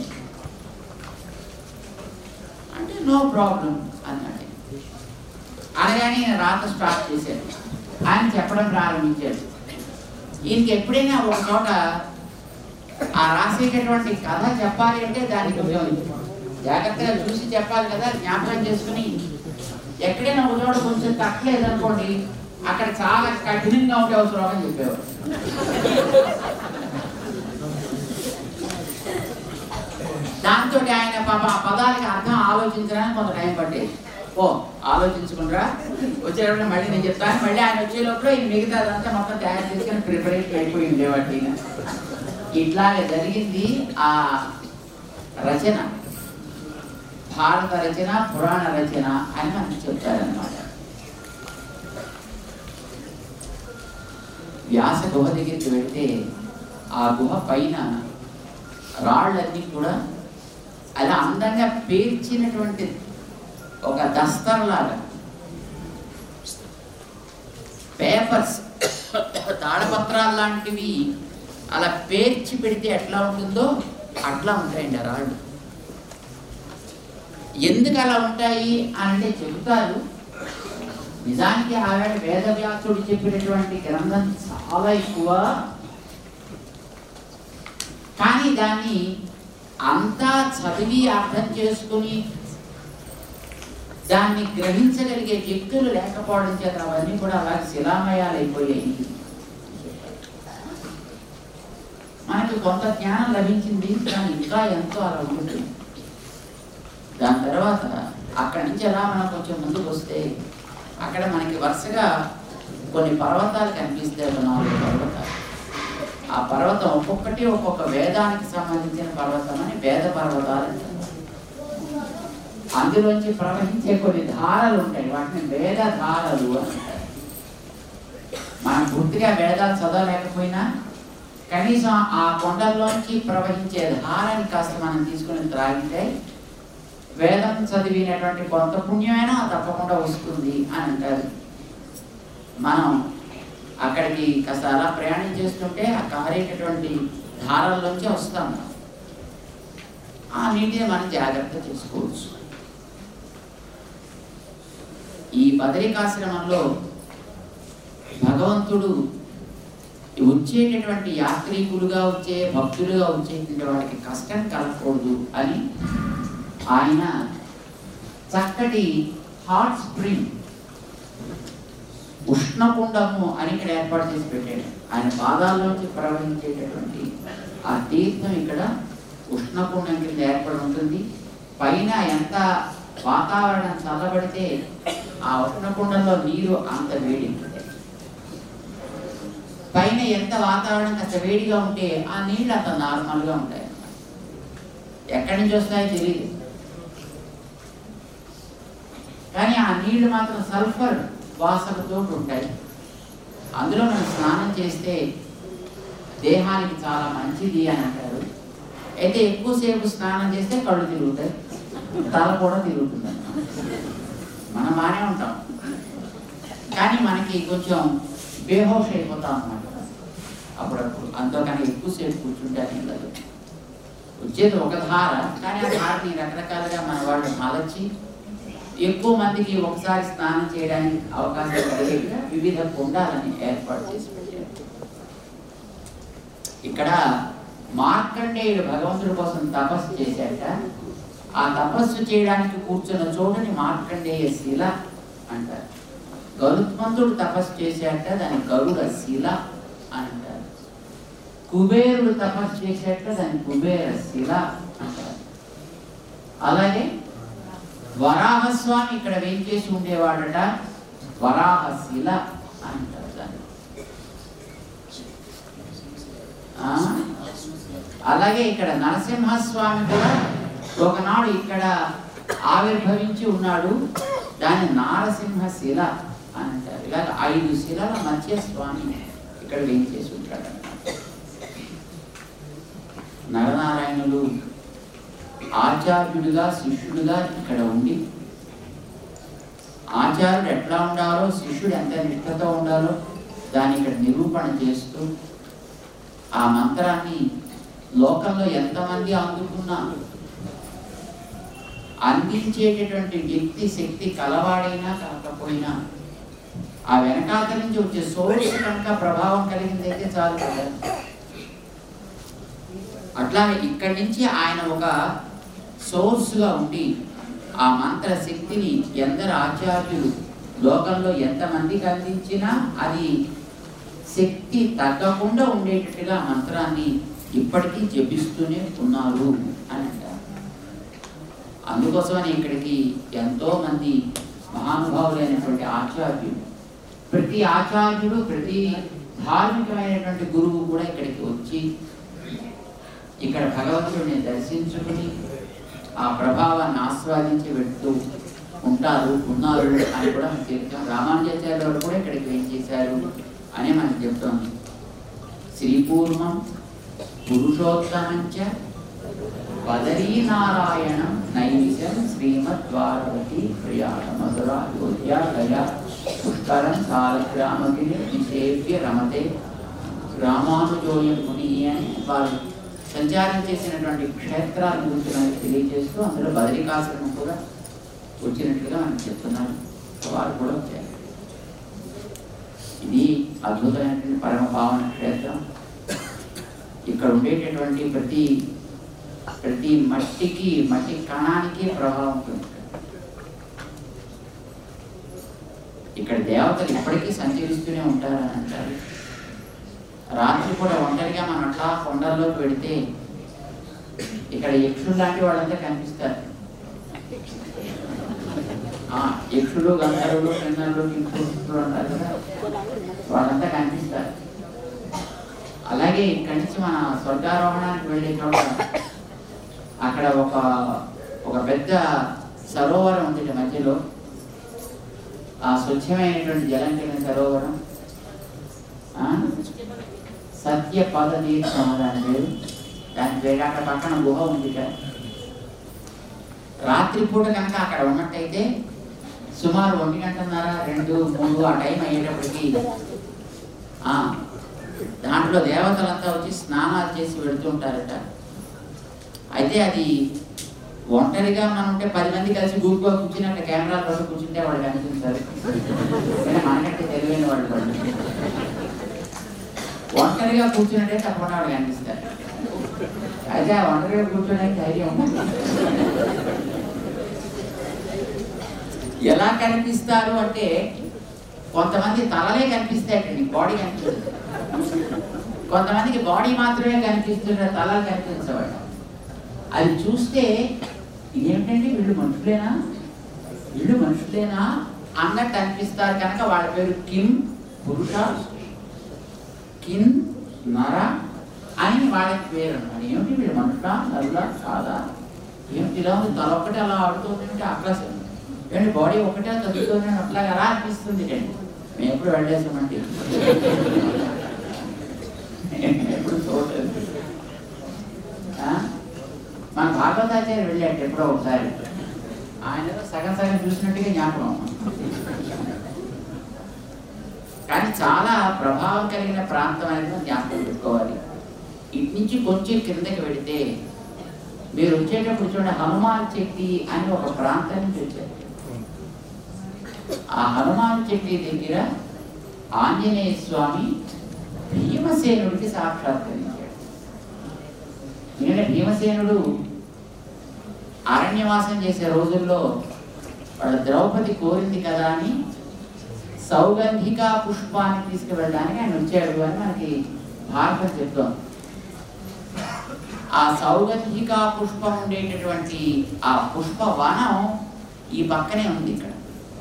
అంటే నో ప్రాబ్లం అన్నాడు అనగానే ఈయన రాత స్టార్ట్ చేశాడు ఆయన చెప్పడం ప్రారంభించాడు ఈయనకి ఎప్పుడైనా ఒక చోట ఆ రాసేటటువంటి కథ చెప్పాలి అంటే దానికి కొంచెం జాగ్రత్తగా చూసి చెప్పాలి కదా జ్ఞాపకం చేసుకుని ఎక్కడైనా ఒక చోట కొంచెం తక్కలేదు అనుకోండి అక్కడ చాలా కఠినంగా ఉండే ఒక శ్లోకం చెప్పేవారు దాంతో ఆయన పాప ఆ పదాలకి అర్థం ఆలోచించడానికి కొంత టైం పట్టేది ఓ ఆలోచించుకుంటారా వచ్చేటప్పుడు మళ్ళీ నేను చెప్తాను మళ్ళీ ఆయన వచ్చే లోపల ఈ మిగతాదంతా మొత్తం తయారు చేసుకుని ప్రిపరేషన్ అయిపోయి ఉండేవాటి ఈయన. ఇట్లాగే జరిగింది ఆ రచన భారత రచన పురాణ రచన అని మనకి చెప్తారనమాట వ్యాస గుహ దగ్గరికి వెళ్తే ఆ గుహ పైన రాళ్ళన్నీ కూడా అలా అందంగా పేర్చినటువంటి ఒక దస్తర్లాగా పేపర్స్ తాళపత్రాలు లాంటివి అలా పేర్చి పెడితే ఎట్లా ఉంటుందో అట్లా ఉంటాయండి ఆ రాళ్ళు ఎందుకు అలా ఉంటాయి అని అంటే చెబుతారు నిజానికి ఆవిడ వేదవ్యాసుడు చెప్పినటువంటి గ్రంథం చాలా ఎక్కువ కానీ దాన్ని అంతా చదివి అర్థం చేసుకుని దాన్ని గ్రహించగలిగే వ్యక్తులు లేకపోవడం చేత అవన్నీ కూడా అలా శిలామయాలు అయిపోయాయి మనకి కొంత జ్ఞానం లభించింది కానీ ఇంకా ఎంతో అలా ఉంటుంది దాని తర్వాత అక్కడి నుంచి ఎలా మనం కొంచెం ముందుకు వస్తే అక్కడ మనకి వరుసగా కొన్ని పర్వతాలు కనిపిస్తాయి ఒక నాలుగు పర్వతాలు ఆ పర్వతం ఒక్కొక్కటి ఒక్కొక్క వేదానికి సంబంధించిన పర్వతం అని వేద పర్వతాలు అంటారు అందులోంచి ప్రవహించే కొన్ని ధారలు ఉంటాయి వాటిని వేద ధారలు అని అంటారు మనం పూర్తిగా వేదాలు చదవలేకపోయినా కనీసం ఆ కొండల్లోంచి ప్రవహించే ధారని కాస్త మనం తీసుకుని త్రాగితే వేదం చదివినటువంటి కొంత పుణ్యమైనా తప్పకుండా వస్తుంది అని అంటారు మనం అక్కడికి కాస్త అలా ప్రయాణం చేస్తుంటే ఆ కారేటటువంటి ధారల్లోంచి వస్తాం ఆ నీటిని మనం జాగ్రత్త చేసుకోవచ్చు ఈ బదరికాశ్రమంలో భగవంతుడు వచ్చేటటువంటి యాత్రికులుగా వచ్చే భక్తులుగా వచ్చేటువంటి వాళ్ళకి కష్టం కలగకూడదు అని ఆయన చక్కటి హాట్ స్ప్రింగ్ ఉష్ణకుండము అని ఇక్కడ ఏర్పాటు చేసి పెట్టాడు ఆయన పాదాల్లోంచి ప్రవహించేటటువంటి ఆ తీర్థం ఇక్కడ ఉష్ణకుండం కింద ఏర్పడి ఉంటుంది పైన ఎంత వాతావరణం చల్లబడితే ఆ ఉష్ణకుండంలో నీరు అంత వేడి పైన ఎంత వాతావరణం కాస్త వేడిగా ఉంటే ఆ నీళ్ళు అంత నార్మల్గా ఉంటాయి ఎక్కడి నుంచి వస్తాయో తెలియదు కానీ ఆ నీళ్లు మాత్రం సల్ఫర్ వాసనతో ఉంటాయి అందులో మనం స్నానం చేస్తే దేహానికి చాలా మంచిది అని అంటారు అయితే ఎక్కువసేపు స్నానం చేస్తే కళ్ళు తిరుగుతాయి తల కూడా తిరుగుతుంది మనం బాగానే ఉంటాం కానీ మనకి కొంచెం బేహోష్ అయిపోతాం అన్నమాట అప్పుడప్పుడు అంతకన్నా ఎక్కువసేపు కూర్చుంటే అది ఉండదు వచ్చేది ఒక ధార కానీ ఆ ధారని రకరకాలుగా మన వాళ్ళు మలచి ఎక్కువ మందికి ఒకసారి స్నానం చేయడానికి అవకాశం కలిగేట్టుగా వివిధ కుండాలని ఏర్పాటు చేసి పెట్టారు ఇక్కడ మార్కండేయుడు భగవంతుడి కోసం తపస్సు చేశాట ఆ తపస్సు చేయడానికి కూర్చున్న చోటుని మార్కండేయ శిల అంటారు గరుత్మంతుడు తపస్సు చేశాట దాని గరుడ శిల అని అంటారు కుబేరుడు తపస్సు చేశాట దాని కుబేర శిల అంటారు అలాగే వరాహస్వామి ఇక్కడ వేంచేసి ఉండేవాడట వరాహశిల అంటారు దాన్ని ఆ? అలాగే ఇక్కడ నరసింహస్వామి కూడా ఒకనాడు ఇక్కడ ఆవిర్భవించి ఉన్నాడు దాని నారసింహ శిల అని అంటారు ఇలాగ ఐదు శిలల మధ్య స్వామి ఇక్కడ వేయించేసి ఉంటాడు నరనారాయణులు ఆచార్యుడిగా శిష్యుడిగా ఇక్కడ ఉండి ఆచార్యుడు ఎట్లా ఉండాలో శిష్యుడు ఎంత నిష్ఠతో ఉండాలో దాన్ని ఇక్కడ నిరూపణ చేస్తూ ఆ మంత్రాన్ని లోకంలో ఎంతమంది అందుకున్నా అందించేటటువంటి వ్యక్తి శక్తి కలవాడైనా కాకపోయినా ఆ వెనకాత నుంచి వచ్చే సోర్స్ కనుక ప్రభావం కలిగిందైతే చాలు కదా అట్లాగే ఇక్కడి నుంచి ఆయన ఒక సోర్స్గా ఉండి ఆ మంత్ర శక్తిని ఎందరు ఆచార్యులు లోకంలో ఎంతమందికి అందించినా అది శక్తి తగ్గకుండా ఉండేటట్టుగా ఆ మంత్రాన్ని ఇప్పటికీ జపిస్తూనే ఉన్నారు అని అంటారు అందుకోసమని ఇక్కడికి ఎంతో మంది మహానుభావులైనటువంటి ఆచార్యులు ప్రతి ఆచార్యుడు ప్రతి ధార్మికమైనటువంటి గురువు కూడా ఇక్కడికి వచ్చి ఇక్కడ భగవంతుడిని దర్శించుకుని ఆ ప్రభావాన్ని ఆస్వాదించి వెళ్తూ ఉంటారు ఉన్నారు అని కూడా మనకి చెప్తాం రామానుజాచార్య వారు కూడా ఇక్కడికి ఏం చేశారు అని మనకి చెప్తోంది శ్రీపూర్వం పురుషోత్తమంచ బదరీనారాయణం నైమిషం శ్రీమద్వారవతి ప్రయాణ మధుర అయోధ్య గయా పుష్కరం సాలగ్రామగిరి నిషేవ్య రమతే రామానుజోయం ముని అని వారు సంచారం చేసినటువంటి క్షేత్రాల గురించి మనకి తెలియజేస్తూ అందులో బదరికాశ్రమం కూడా వచ్చినట్లుగా మనకి చెప్తున్నారు వారు కూడా వచ్చారు ఇది అద్భుతమైనటువంటి పరమ పావన క్షేత్రం ఇక్కడ ఉండేటటువంటి ప్రతి ప్రతి మట్టికి మట్టి కణానికి ప్రభావం ఉంటుంది ఇక్కడ దేవతలు ఇప్పటికీ సంచరిస్తూనే ఉంటారని అంటారు రాత్రి కూడా ఒంటరిగా మనం అట్లా కొండల్లోకి వెడితే ఇక్కడ యక్షులు లాంటి వాళ్ళంతా కనిపిస్తారు ఆ, యక్షులు గంధర్వులు కిన్నరులు కింకులు అంటారు కదా వాళ్ళంతా కనిపిస్తారు అలాగే ఇక్కడి నుంచి మన స్వర్గారోహణానికి వెళ్ళే చోట అక్కడ ఒక ఒక పెద్ద సరోవరం ఉంది మధ్యలో ఆ స్వచ్ఛమైనటువంటి జలం కలిగిన సరోవరం ఆ, సత్య పద తీర్థం దాని పేరు దాని పేరు అక్కడ పక్కన గుహ ఉంది రాత్రిపూట కనుక అక్కడ ఉన్నట్టయితే సుమారు ఒంటి గంటన్నర రెండు మూడు ఆ టైం అయ్యేటప్పటికి ఆ, దాంట్లో దేవతలంతా వచ్చి స్నానాలు చేసి వెళుతుంటారట అయితే అది ఒంటరిగా మనం ఉంటే పది మంది కలిసి గ్రూప్గా కూర్చుని అక్కడ కెమెరాలు పట్టు కూర్చుంటే వాళ్ళు కనిపిస్తారు కానీ మనకంటే తెలివైన వాళ్ళు వాళ్ళు ఒంటరిగా కూర్చున్నట్టే తప్పకుండా వాళ్ళు కనిపిస్తారు అయితే ఆ ఒంటరిగా కూర్చునే ధైర్యం ఉంది. ఎలా కనిపిస్తారు అంటే కొంతమంది తలలే కనిపిస్తాయండి బాడీ కనిపిస్తుంది కొంతమందికి బాడీ మాత్రమే కనిపిస్తుంటే తలలు కనిపించవాడు అది చూస్తే ఇదేమిటంటే వీళ్ళు మనుషులేనా వీళ్ళు మనుషులేనా అన్నట్టు అనిపిస్తారు కనుక వాళ్ళ పేరు కిమ్ పురుష కిన్ నర అని వాళ్ళకి పేరు అన్నమాట ఏమిటి వీళ్ళు మనుషులా నరులా కాదా ఏమిటి ఇలా ఉంది తల ఒక్కటే అలా ఆడుతుంది అంటే ఆకాశం ఏంటి బాడీ ఒకటే తగ్గుతుంది అట్లా అలా అనిపిస్తుంది అండి మేము ఎప్పుడు వెళ్ళేసామండి ఎప్పుడు చూడలేదు ఆ? మన భాగవతాచార్య వెళ్ళాడు ఎప్పుడో ఒకసారి ఆయన ఏదో సగం సగం చూసినట్టుగా జ్ఞాపకం కానీ చాలా ప్రభావం కలిగిన ప్రాంతం అనేది జ్ఞాపకం పెట్టుకోవాలి ఇటు నుంచి కొంచెం కిందకి వెళితే మీరు వచ్చేటప్పుడు చూడండి హనుమాన్ చెట్టి అని ఒక ప్రాంతం నుంచి వచ్చారు ఆ హనుమాన్ చెట్టి దగ్గర ఆంజనేయ స్వామి భీమసేనుడికి సాక్షాత్కరించాడు ఎందుకంటే భీమసేనుడు అరణ్యవాసం చేసే రోజుల్లో వాళ్ళ ద్రౌపది కోరింది కదా అని సౌగంధిక పుష్పాన్ని తీసుకువెళ్ళడానికి ఆయన వచ్చాడు అని మనకి భారతం చెప్తోంది ఆ సౌగంధిక పుష్పం ఉండేటటువంటి ఆ పుష్ప వనం ఈ పక్కనే ఉంది ఇక్కడ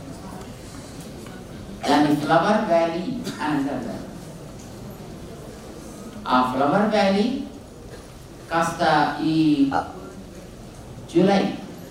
దాన్ని ఫ్లవర్ వ్యాలీ అని అంటారు దాన్ని. ఆ ఫ్లవర్ వ్యాలీ కాస్త ఈ జూలై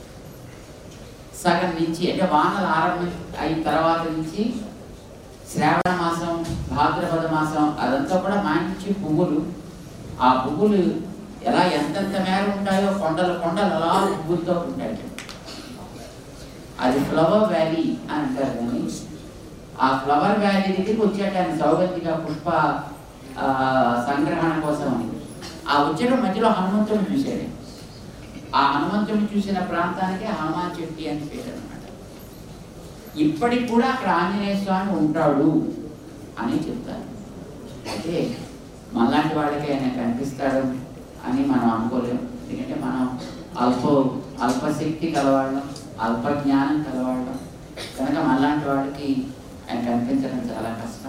సగం నుంచి అంటే వానలు ఆరంభం అయిన తర్వాత నుంచి శ్రావణ మాసం భాద్రపద మాసం అదంతా కూడా మంచి పువ్వులు ఆ పువ్వులు ఎలా ఎంతెంత మేర ఉంటాయో కొండలు కొండలు అలా పువ్వులతో ఉంటాయి అది ఫ్లవర్ వ్యాలీ అని అంటారు కానీ ఆ ఫ్లవర్ వ్యాలీ దగ్గరికి వచ్చాక ఆయన సౌగంధిక పుష్ప ఆ, సంగ్రహణ కోసం అని ఆ వచ్చేట మధ్యలో హనుమంతుడిని చూశాడు ఆ హనుమంతుడిని చూసిన ప్రాంతానికి హనుమాన్ చెట్టి అని పేరు అనమాట ఇప్పటికి కూడా అక్కడ ఆంజనేయ స్వామి ఉంటాడు అని చెప్తారు అయితే మనలాంటి వాళ్ళకి ఆయన కనిపిస్తాడు అని మనం అనుకోలేము ఎందుకంటే మనం అల్ప అల్పశక్తి కలవాళ్ళం అల్ప జ్ఞానం కలవాళ్ళం కనుక మనలాంటి వాడికి ఆయన కనిపించడం చాలా కష్టం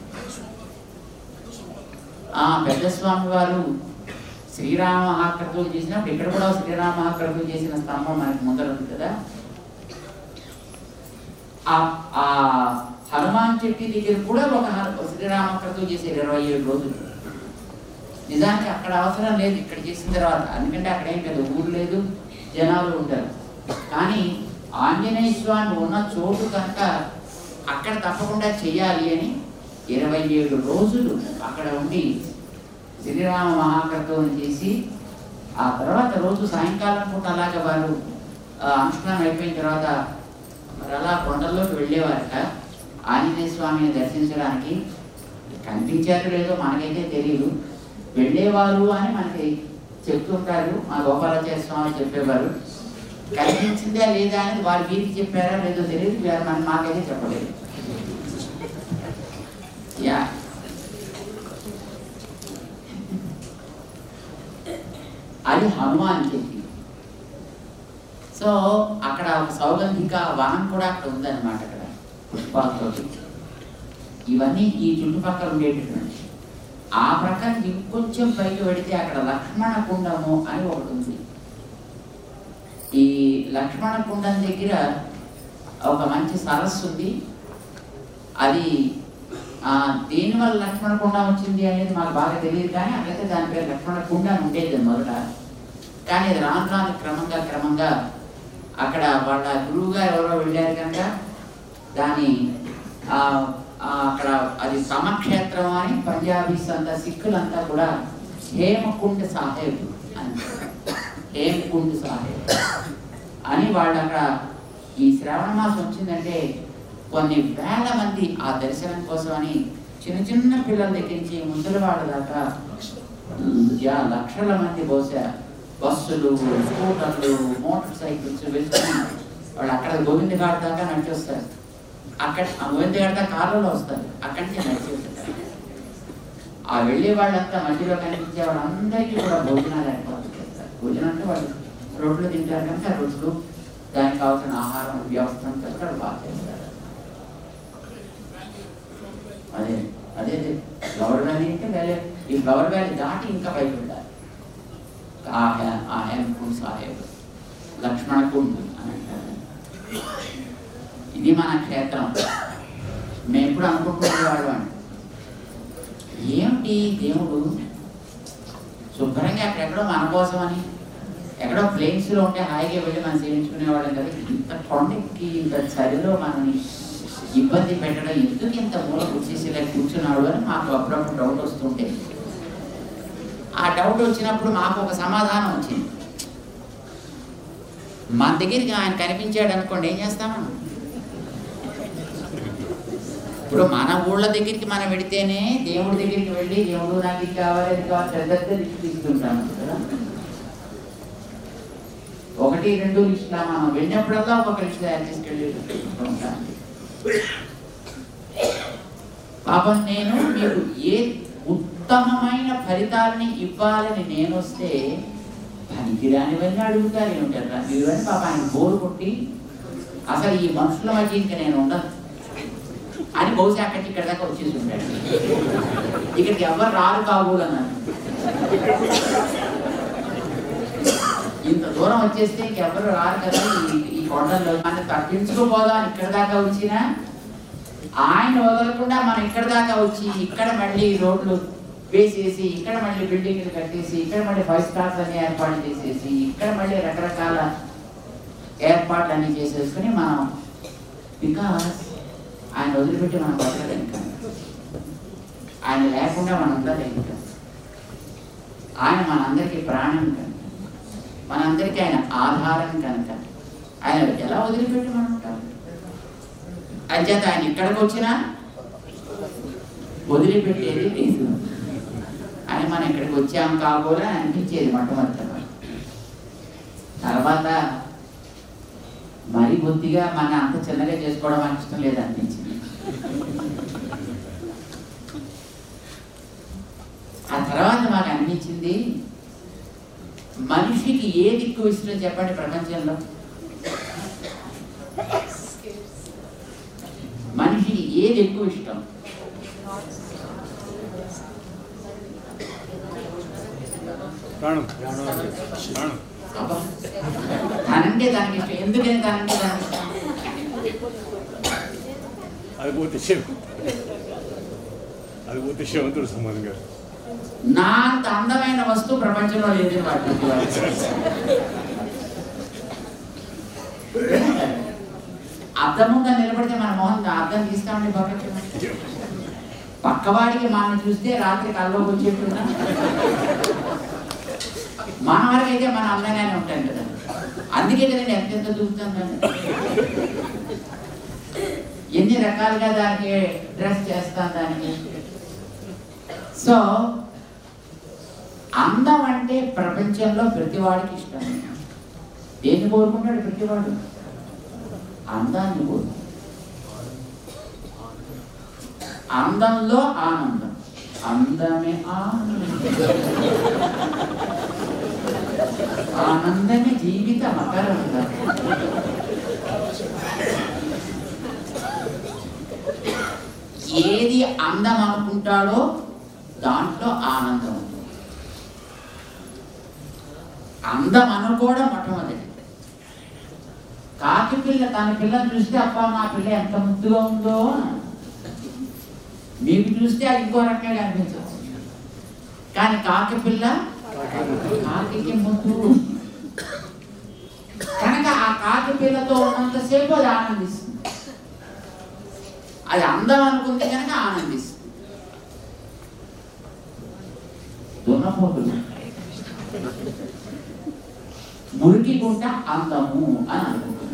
ఆ పెద్ద స్వామి వారు శ్రీరామ మహాకృతులు చేసినప్పుడు ఇక్కడ కూడా శ్రీరామ మహాకృతులు చేసిన స్తంభం మనకి ముందర ఉంది కదా ఆ ఆ హనుమాన్ చెట్టు దగ్గర కూడా ఒక హను- శ్రీరామకృతులు చేశారు ఇరవై ఏడు రోజులు నిజానికి అక్కడ అవసరం లేదు ఇక్కడ చేసిన తర్వాత ఎందుకంటే అక్కడ ఏం పెద్ద ఊరు లేదు జనాలు ఉంటారు కానీ ఆంజనేయ స్వామి ఉన్న చోటు కనుక అక్కడ తప్పకుండా చేయాలి అని ఇరవై ఏడు రోజులు అక్కడ ఉండి శ్రీరామ మహాకృతం చేసి ఆ తర్వాత రోజు సాయంకాలం పూట అలాగే వారు ఆ, అనుష్ఠానం అయిపోయిన తర్వాత మరి అలా కొండల్లోకి వెళ్ళేవారట ఆంజనేయ స్వామిని దర్శించడానికి కనిపించారు లేదో మనకైతే తెలియదు వెళ్ళేవారు అని మనకి చెప్తుంటారు మా గోపాలాచార్య స్వామి చెప్పేవారు కనిపించిందా లేదా అనేది వారు వీరికి చెప్పారా లేదో తెలియదు వీరు మన మాకైతే చెప్పలేదు యా అది హనుమాన్ చెట్టు సో అక్కడ ఒక సౌగంధిక వనం కూడా అక్కడ ఉందన్నమాట అక్కడ పుష్పాలతో ఇవన్నీ ఈ చుట్టుపక్కల ఉండేటటువంటి ఆ ప్రకారం ఇంకొంచెం పైకి పెడితే అక్కడ లక్ష్మణ కుండము అని ఒకటి ఉంది ఈ లక్ష్మణ కుండం దగ్గర ఒక మంచి సరస్సు ఉంది అది ఆ, దేనివల్ల లక్ష్మణ కుండం వచ్చింది అనేది మాకు బాగా తెలియదు కానీ అట్లయితే దాని పేరు లక్ష్మణ కుండ అని ఉండేది మొదట కానీ అది రాను రాను క్రమంగా క్రమంగా అక్కడ వాళ్ళ గురువు గారు ఎవరో వెళ్ళారు కనుక దాని ఆ, ఆ, అక్కడ అది సమక్షేత్రం అని పంజాబీస్ అంతా సిక్కులంతా కూడా హేమకుండ్ సాహెబ్ అని హేమకుండ్ సాహెబ్ అని వాళ్ళు అక్కడ ఈ శ్రావణ మాసం వచ్చిందంటే కొన్ని వేల మంది ఆ దర్శనం కోసం అని చిన్న చిన్న పిల్లల దగ్గర నుంచి ముసలి వాళ్ళ దాకా ఉమ్, యా లక్షల మంది బహుశా బస్సులు స్కూటర్లు మోటార్ సైకిల్స్ వేసుకుని వాళ్ళు అక్కడ గోవింద ఘాట్ దాకా నడిచి వస్తారు అక్కడ ఆ గోవింద ఘాట్ దాకా కార్లలో వస్తారు అక్కడి నుంచి నడిచి వస్తారు ఆ వెళ్ళే వాళ్ళంతా మధ్యలో కనిపించే వాళ్ళందరికీ కూడా భోజనాలు ఏర్పాటు చేస్తారు భోజనం అంటే వాళ్ళు రొట్టెలు తింటారు కనుక ఆ రొట్టెలు దానికి కావాల్సిన ఆహారం వ్యవస్థ అంతా కూడా బాగా చేస్తారు అదే అదే అదే ఫ్లవర్ వ్యాలీ అంటే వేరే ఈ ఫ్లవర్ వ్యాలీ దాటి ఇంకా పైకి వెళ్ళాలి ఆ హే- ఆ హేమకుండ్ సాహెబ్ లక్ష్మణ కుండ్ అని అంటారు ఇది మన క్షేత్రం మేము ఎప్పుడు అనుకుంటున్నవాడు అండి ఏమిటి దేవుడు శుభ్రంగా అక్కడెక్కడో మన కోసం అని ఎక్కడో ప్లేన్స్ లో ఉంటే హాయిగా వెళ్ళి మనం సేవించుకునేవాళ్ళం కదా ఇంత కొండకి ఇంత చలిలో మనని ఇబ్బంది పెట్టడం ఎందుకు ఇంత మూల కూర్చేసి ఇలా కూర్చున్నాడు అని మాకు అప్పుడప్పుడు డౌట్ వస్తుంటే ఆ డౌట్ వచ్చినప్పుడు మాకు ఒక సమాధానం వచ్చింది మన దగ్గరికి ఆయన కనిపించాడు అనుకోండి ఏం చేస్తాం మనం ఇప్పుడు మన ఊళ్ళ దగ్గరికి మనం వెడితేనే దేవుడి దగ్గరికి వెళ్ళి దేవుడు నాకు ఇది కావాలి అది కావాలి పెద్ద పెద్ద లిస్ట్ తీసుకుంటాము కదా ఒకటి రెండు లిస్టులా మనం వెళ్ళినప్పుడల్లా ఒక్కొక్క లిస్ట్ తయారు చేసుకెళ్ళి ఉంటాం పాపం నేను మీకు ఏ ఉత్తమమైన ఫలితాలని ఇవ్వాలని నేను వస్తే పనికిరానివన్నీ అడుగుతారు ఏమిటారా మీరు అని పాప ఆయన బోరు కొట్టి అసలు ఈ మనుషుల మధ్య ఇంకా నేను ఉండను అని బహుశా అక్కడికి ఇక్కడ దాకా వచ్చేసి ఉంటాడు ఇక్కడికి ఎవరు రారు కాబోలన్నారు ఇంత దూరం వచ్చేస్తే ఇంకెవరు రారు కదా ఈ- ఈ కొండల్లో మనం తప్పించుకోపోదాం అని ఇక్కడ దాకా వచ్చినా ఆయన వదలకుండా మనం ఇక్కడ దాకా వచ్చి ఇక్కడ మళ్ళీ రోడ్లు వేసేసి ఇక్కడ మళ్ళీ బిల్డింగ్లు కట్టేసి ఇక్కడ మళ్ళీ ఫైవ్ స్టార్స్ అన్ని ఏర్పాటు చేసేసి ఇక్కడ మళ్ళీ రకరకాల ఏర్పాట్లు అన్ని చేసేసుకుని మనం బికాస్ ఆయన వదిలిపెట్టి మనం బతకలేం కనుక ఆయన లేకుండా మనంతా లేదు కనుక ఆయన మనందరికీ ప్రాణం కనుక మనందరికీ ఆయన ఆధారం కనుక ఆయన ఎలా వదిలిపెట్టి మనం ఉంటాం అంచేత ఆయన ఇక్కడికి వచ్చినా వదిలిపెట్టేది లేదు అని మనం ఇక్కడికి వచ్చాం కాబోలే అనిపించేది మొట్టమొదటి తర్వాత మరి బుద్ధిగా మన అంత చిన్నగా చేసుకోవడం మనకి ఇష్టం లేదు అనిపించింది ఆ తర్వాత మాకు అనిపించింది మనిషికి ఏది ఎక్కువ ఇష్టం చెప్పండి ప్రపంచంలో మనిషికి ఏది ఎక్కువ ఇష్టం ప్రాణం ప్రాణం అబ్బా. తనంటే తనకి ఇష్టం ఎందుకని తనంటే తనకి ఇష్టం అది పోతే శివ అది పోతే శివంతుడు సంబంధం గారు నా అంత అందమైన వస్తువు ప్రపంచంలో లేదు వాటి అద్దం ముందు నిలబడితే మన మొహం అద్దం తీస్తామండి పక్కకి పక్కవాడికి మనం చూస్తే రాత్రి కల్లోకి వచ్చేట్టున్నా మన వరకు అయితే మన అందంగానే ఉంటాం కదా అందుకే కదండి ఎంతెంత దూకుతుందండి ఎన్ని రకాలుగా దానికి డ్రెస్ చేస్తాం దానికి సో అందం అంటే ప్రపంచంలో ప్రతివాడికి ఇష్టం దేన్ని కోరుకుంటాడు ప్రతివాడు అందాన్ని కోరు అందంలో ఆనందం అందమే ఆనందం ఆనందమే జీవిత మకరందం ఏది అందం అనుకుంటాడో దాంట్లో ఆనందం ఉంటుంది అందం అనుకోవడం మొట్టమొదటి కాకి పిల్ల తన పిల్లని చూస్తే అప్ప మా పిల్ల ఎంత ముద్దుగా ఉందో అని. మీకు చూస్తే అది ఇంకో రకంగా అనిపించవచ్చు కానీ కాకి పిల్ల కాకి ముద్దు కనుక ఆ కాకి పిల్లతో ఉన్నంతసేపు అది ఆనందిస్తుంది అది అందం అనుకుంది కనుక ఆనందిస్తుంది దున్నపోతులు మురికి గుంట అందము అని అనుకుంటున్నాను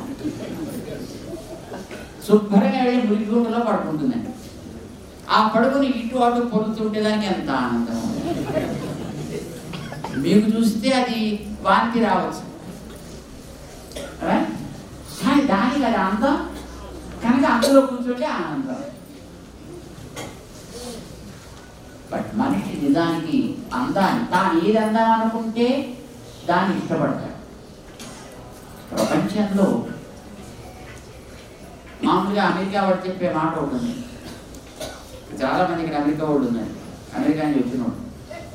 శుభ్రంగా వెళ్ళి మురికి గుంటలో పడుకుంటుందండి ఆ పడుకుని ఇటు అటు పొడుతుంటే దానికి ఎంత ఆనందం మీకు చూస్తే అది వాంతి రావచ్చు Right? కానీ దానికి అది అందం కనుక అందులో కూర్చుంటే ఆనందం బట్ మనిషి నిజానికి అందాన్ని తాను ఏది అందం అనుకుంటే దాన్ని ఇష్టపడతాడు ప్రపంచంలో మామూలుగా అమెరికా వాడు చెప్పే మాట ఒకటి ఉంది చాలా మంది ఇక్కడ అమెరికా వాడు ఉన్నారు అమెరికా నుంచి వచ్చిన వాడు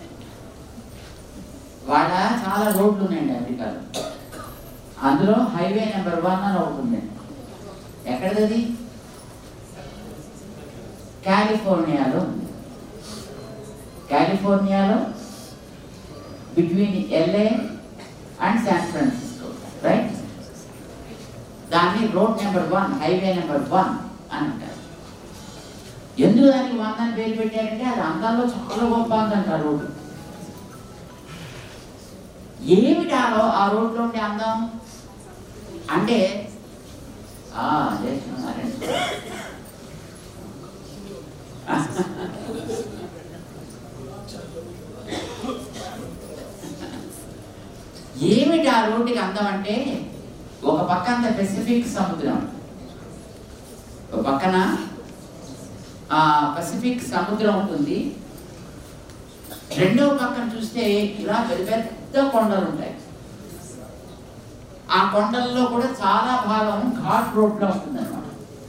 వాళ్ళ చాలా రోడ్లు ఉన్నాయండి అమెరికాలో అందులో హైవే నెంబర్ వన్ అని ఒకటి ఉంది ఎక్కడది కాలిఫోర్నియాలో ఉంది కాలిఫోర్నియాలో between LA and San Francisco right దాన్ని road number one highway number one అని అంటారు ఎందుకు దానికి వన్ అని పేరు పెట్టారంటే అది అందంలో చాలా గొప్ప అందంట ఆ రోడ్డు ఏమిటి ఆ రో- ఆ రోడ్లో ఉండే అందం అంటే ఆ, చేస్తున్నారండి. ఏమిటి ఆ రోడ్డుకి అందం అంటే ఒక పక్క అంత పెసిఫిక్ సముద్రం ఒక పక్కన ఆ పసిఫిక్ సముద్రం ఉంటుంది రెండవ పక్కన చూస్తే ఇలా పెద్ద పెద్ద కొండలు ఉంటాయి ఆ కొండల్లో కూడా చాలా భాగం ఘాట్ రోడ్లో ఉంటుంది అనమాట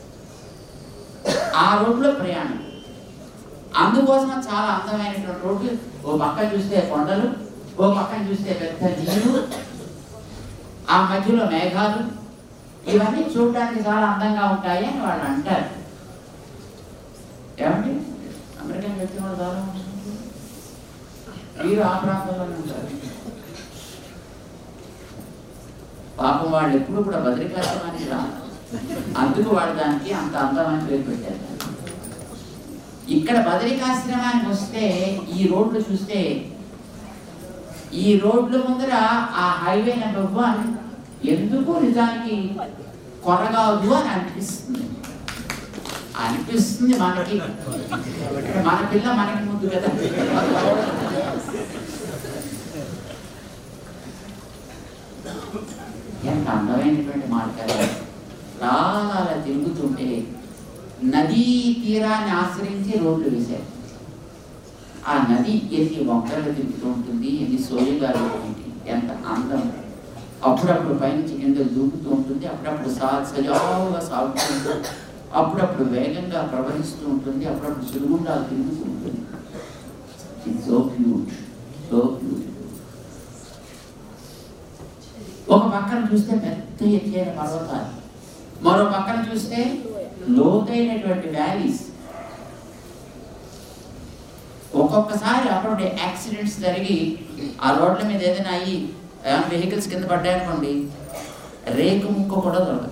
ఆ రోడ్లో ప్రయాణం అందుకోసం అది చాలా అందమైనటువంటి రోడ్డు ఓ పక్కన చూస్తే కొండలు ఓ పక్కన చూస్తే పెద్ద నీరు ఆ మధ్యలో మేఘాలు ఇవన్నీ చూడడానికి చాలా అందంగా ఉంటాయి అని వాళ్ళు అంటారు ఏమండి అమెరికన్ వ్యక్తి వాళ్ళు చాలా మంది ఉన్నారు. వీరు ఆ ప్రాంతంలోనే ఉంటారు పాపం వాళ్ళు ఎప్పుడు కూడా బద్రికాశ్రమానికి రా అందుకు వాళ్ళు దానికి అంత అందమైన పేరు పెట్టారు ఇక్కడ బదరికాశ్రమానికి వస్తే ఈ రోడ్లు చూస్తే ఈ రోడ్ల ముందర ఆ హైవే నెంబర్ వన్ ఎందుకు నిజానికి కొరగాదు అని అనిపిస్తుంది అనిపిస్తుంది మనకి మన పిల్ల మనకి ముందు కదా ఎంత అందమైనటువంటి మాట కదా చాలా అలా తిరుగుతుంటే నదీ తీరాన్ని ఆశ్రయించి రోడ్లు వేశారు ఆ నది ఎన్ని వంకరలు తిరుగుతూ ఉంటుంది ఎన్ని సోయగాలు ఉంటుంది ఎంత అందం అప్పుడప్పుడు పైనుంచి కింద దూకుతూ ఉంటుంది అప్పుడప్పుడు సా సజావుగా సాగుతూ ఉంటుంది అప్పుడప్పుడు వేగంగా ప్రవహిస్తూ ఉంటుంది అప్పుడప్పుడు సులుగుండా తిరుగుతూ ఉంటుంది సో క్యూట్ సో క్యూట్ ఒక పక్కన చూస్తే పెద్ద ఎత్తైన పర్వతాలు మరో పక్కన చూస్తే లోతైనటువంటి వ్యాలీస్ ఒక్కొక్కసారి అప్పుడు యాక్సిడెంట్స్ జరిగి ఆ రోడ్ల మీద ఏదైనా అయ్యి వెహికల్స్ కింద పడ్డాయనుకోండి రేకు ముక్క కూడా దొరకదు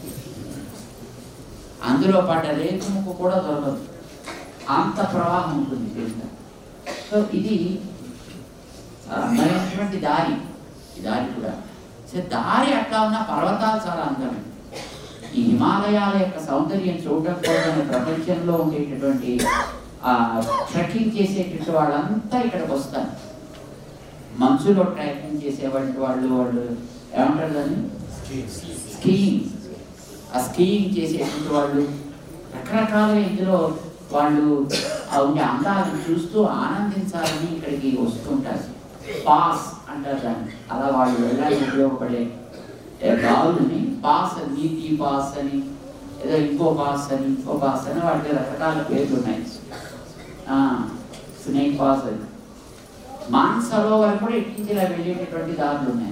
అందులో పడ్డ రేకు ముక్క కూడా దొరకదు అంత ప్రవాహం ఉంటుంది కింద సో ఇది ఆ, అందమైనటువంటి దారి ఈ దారి కూడా సో దారి అట్లా ఉన్న పర్వతాలు చాలా అందమైనవి ఈ హిమాలయాల యొక్క సౌందర్యం చూడడం కోసం ప్రపంచంలో ఉండేటటువంటి ఆ ట్రెక్కింగ్ చేసేటటువంటి వాళ్ళంతా ఇక్కడికి వస్తారు మంచులో ట్రెక్కింగ్ చేసేటువంటి వాళ్ళు వాళ్ళు ఏమంటారు దాన్ని స్కీయింగ్ ఆ స్కీయింగ్ చేసేటువంటి వాళ్ళు రకరకాలుగా ఇందులో వాళ్ళు ఆ ఉండే అందాలను చూస్తూ ఆనందించాలని ఇక్కడికి వస్తుంటారు పాస్ అంటారు దాన్ని అలా వాళ్ళు వెళ్ళడానికి ఉపయోగపడే ఏ గాలుని పాస్ అని నీటి పాస్ అని ఏదో ఇంకో పాస్ అని ఇంకో పాస్ అని వాటికి రకరకాల పేర్లు ఉన్నాయి స్నేక్ పాస్ అని మాన్సరోవర్ కూడా ఇట్టించి ఇలా వెళ్ళేటటువంటి దారులు ఉన్నాయి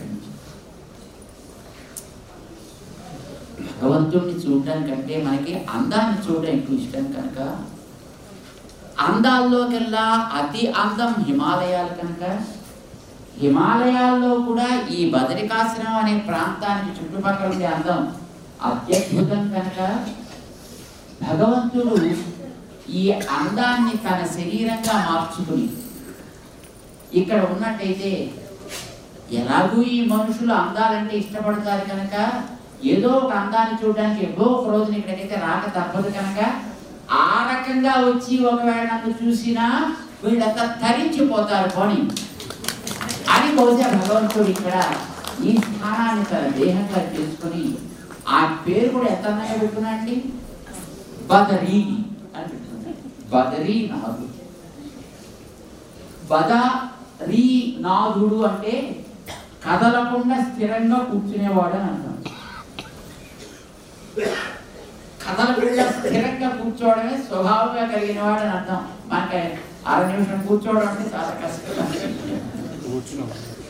భగవంతుడిని చూడడానికంటే మనకి అందాన్ని చూడడం ఎక్కువ ఇష్టం కనుక అందాల్లోకెల్లా అతి అందం హిమాలయాలు కనుక హిమాలయాల్లో కూడా ఈ బదరికాశ్రమం అనే ప్రాంతానికి చుట్టుపక్కల ఉండే అందం అత్యద్భుతం కనుక భగవంతుడు ఈ అందాన్ని తన శరీరంగా మార్చుకుని ఇక్కడ ఉన్నట్టయితే ఎలాగూ ఈ మనుషులు అందాలంటే ఇష్టపడతారు కనుక ఏదో ఒక అందాన్ని చూడడానికి ఏదో ఒక రోజున ఇక్కడికైతే రాక తప్పదు కనుక ఆ రకంగా వచ్చి ఒకవేళ నన్ను చూసినా వీళ్ళంతా తరించిపోతారు పోని అని బహుశా భగవంతుడు ఇక్కడ ఈ స్థానాన్ని తన దేహంగా చేసుకుని ఆ పేరు కూడా ఎంత అందంగా పెట్టుకున్నాండి బదరీ అని పెట్టుకున్నాడు బదరీ నాథుడు బదరీ నాథుడు అంటే కదలకుండా స్థిరంగా కూర్చునేవాడు అని అర్థం కదలకుండా స్థిరంగా కూర్చోవడమే స్వభావంగా కలిగిన వాడు అని అర్థం మనకి అర నిమిషం కూర్చోవడం అంటే చాలా కష్టం కూర్చున్నాం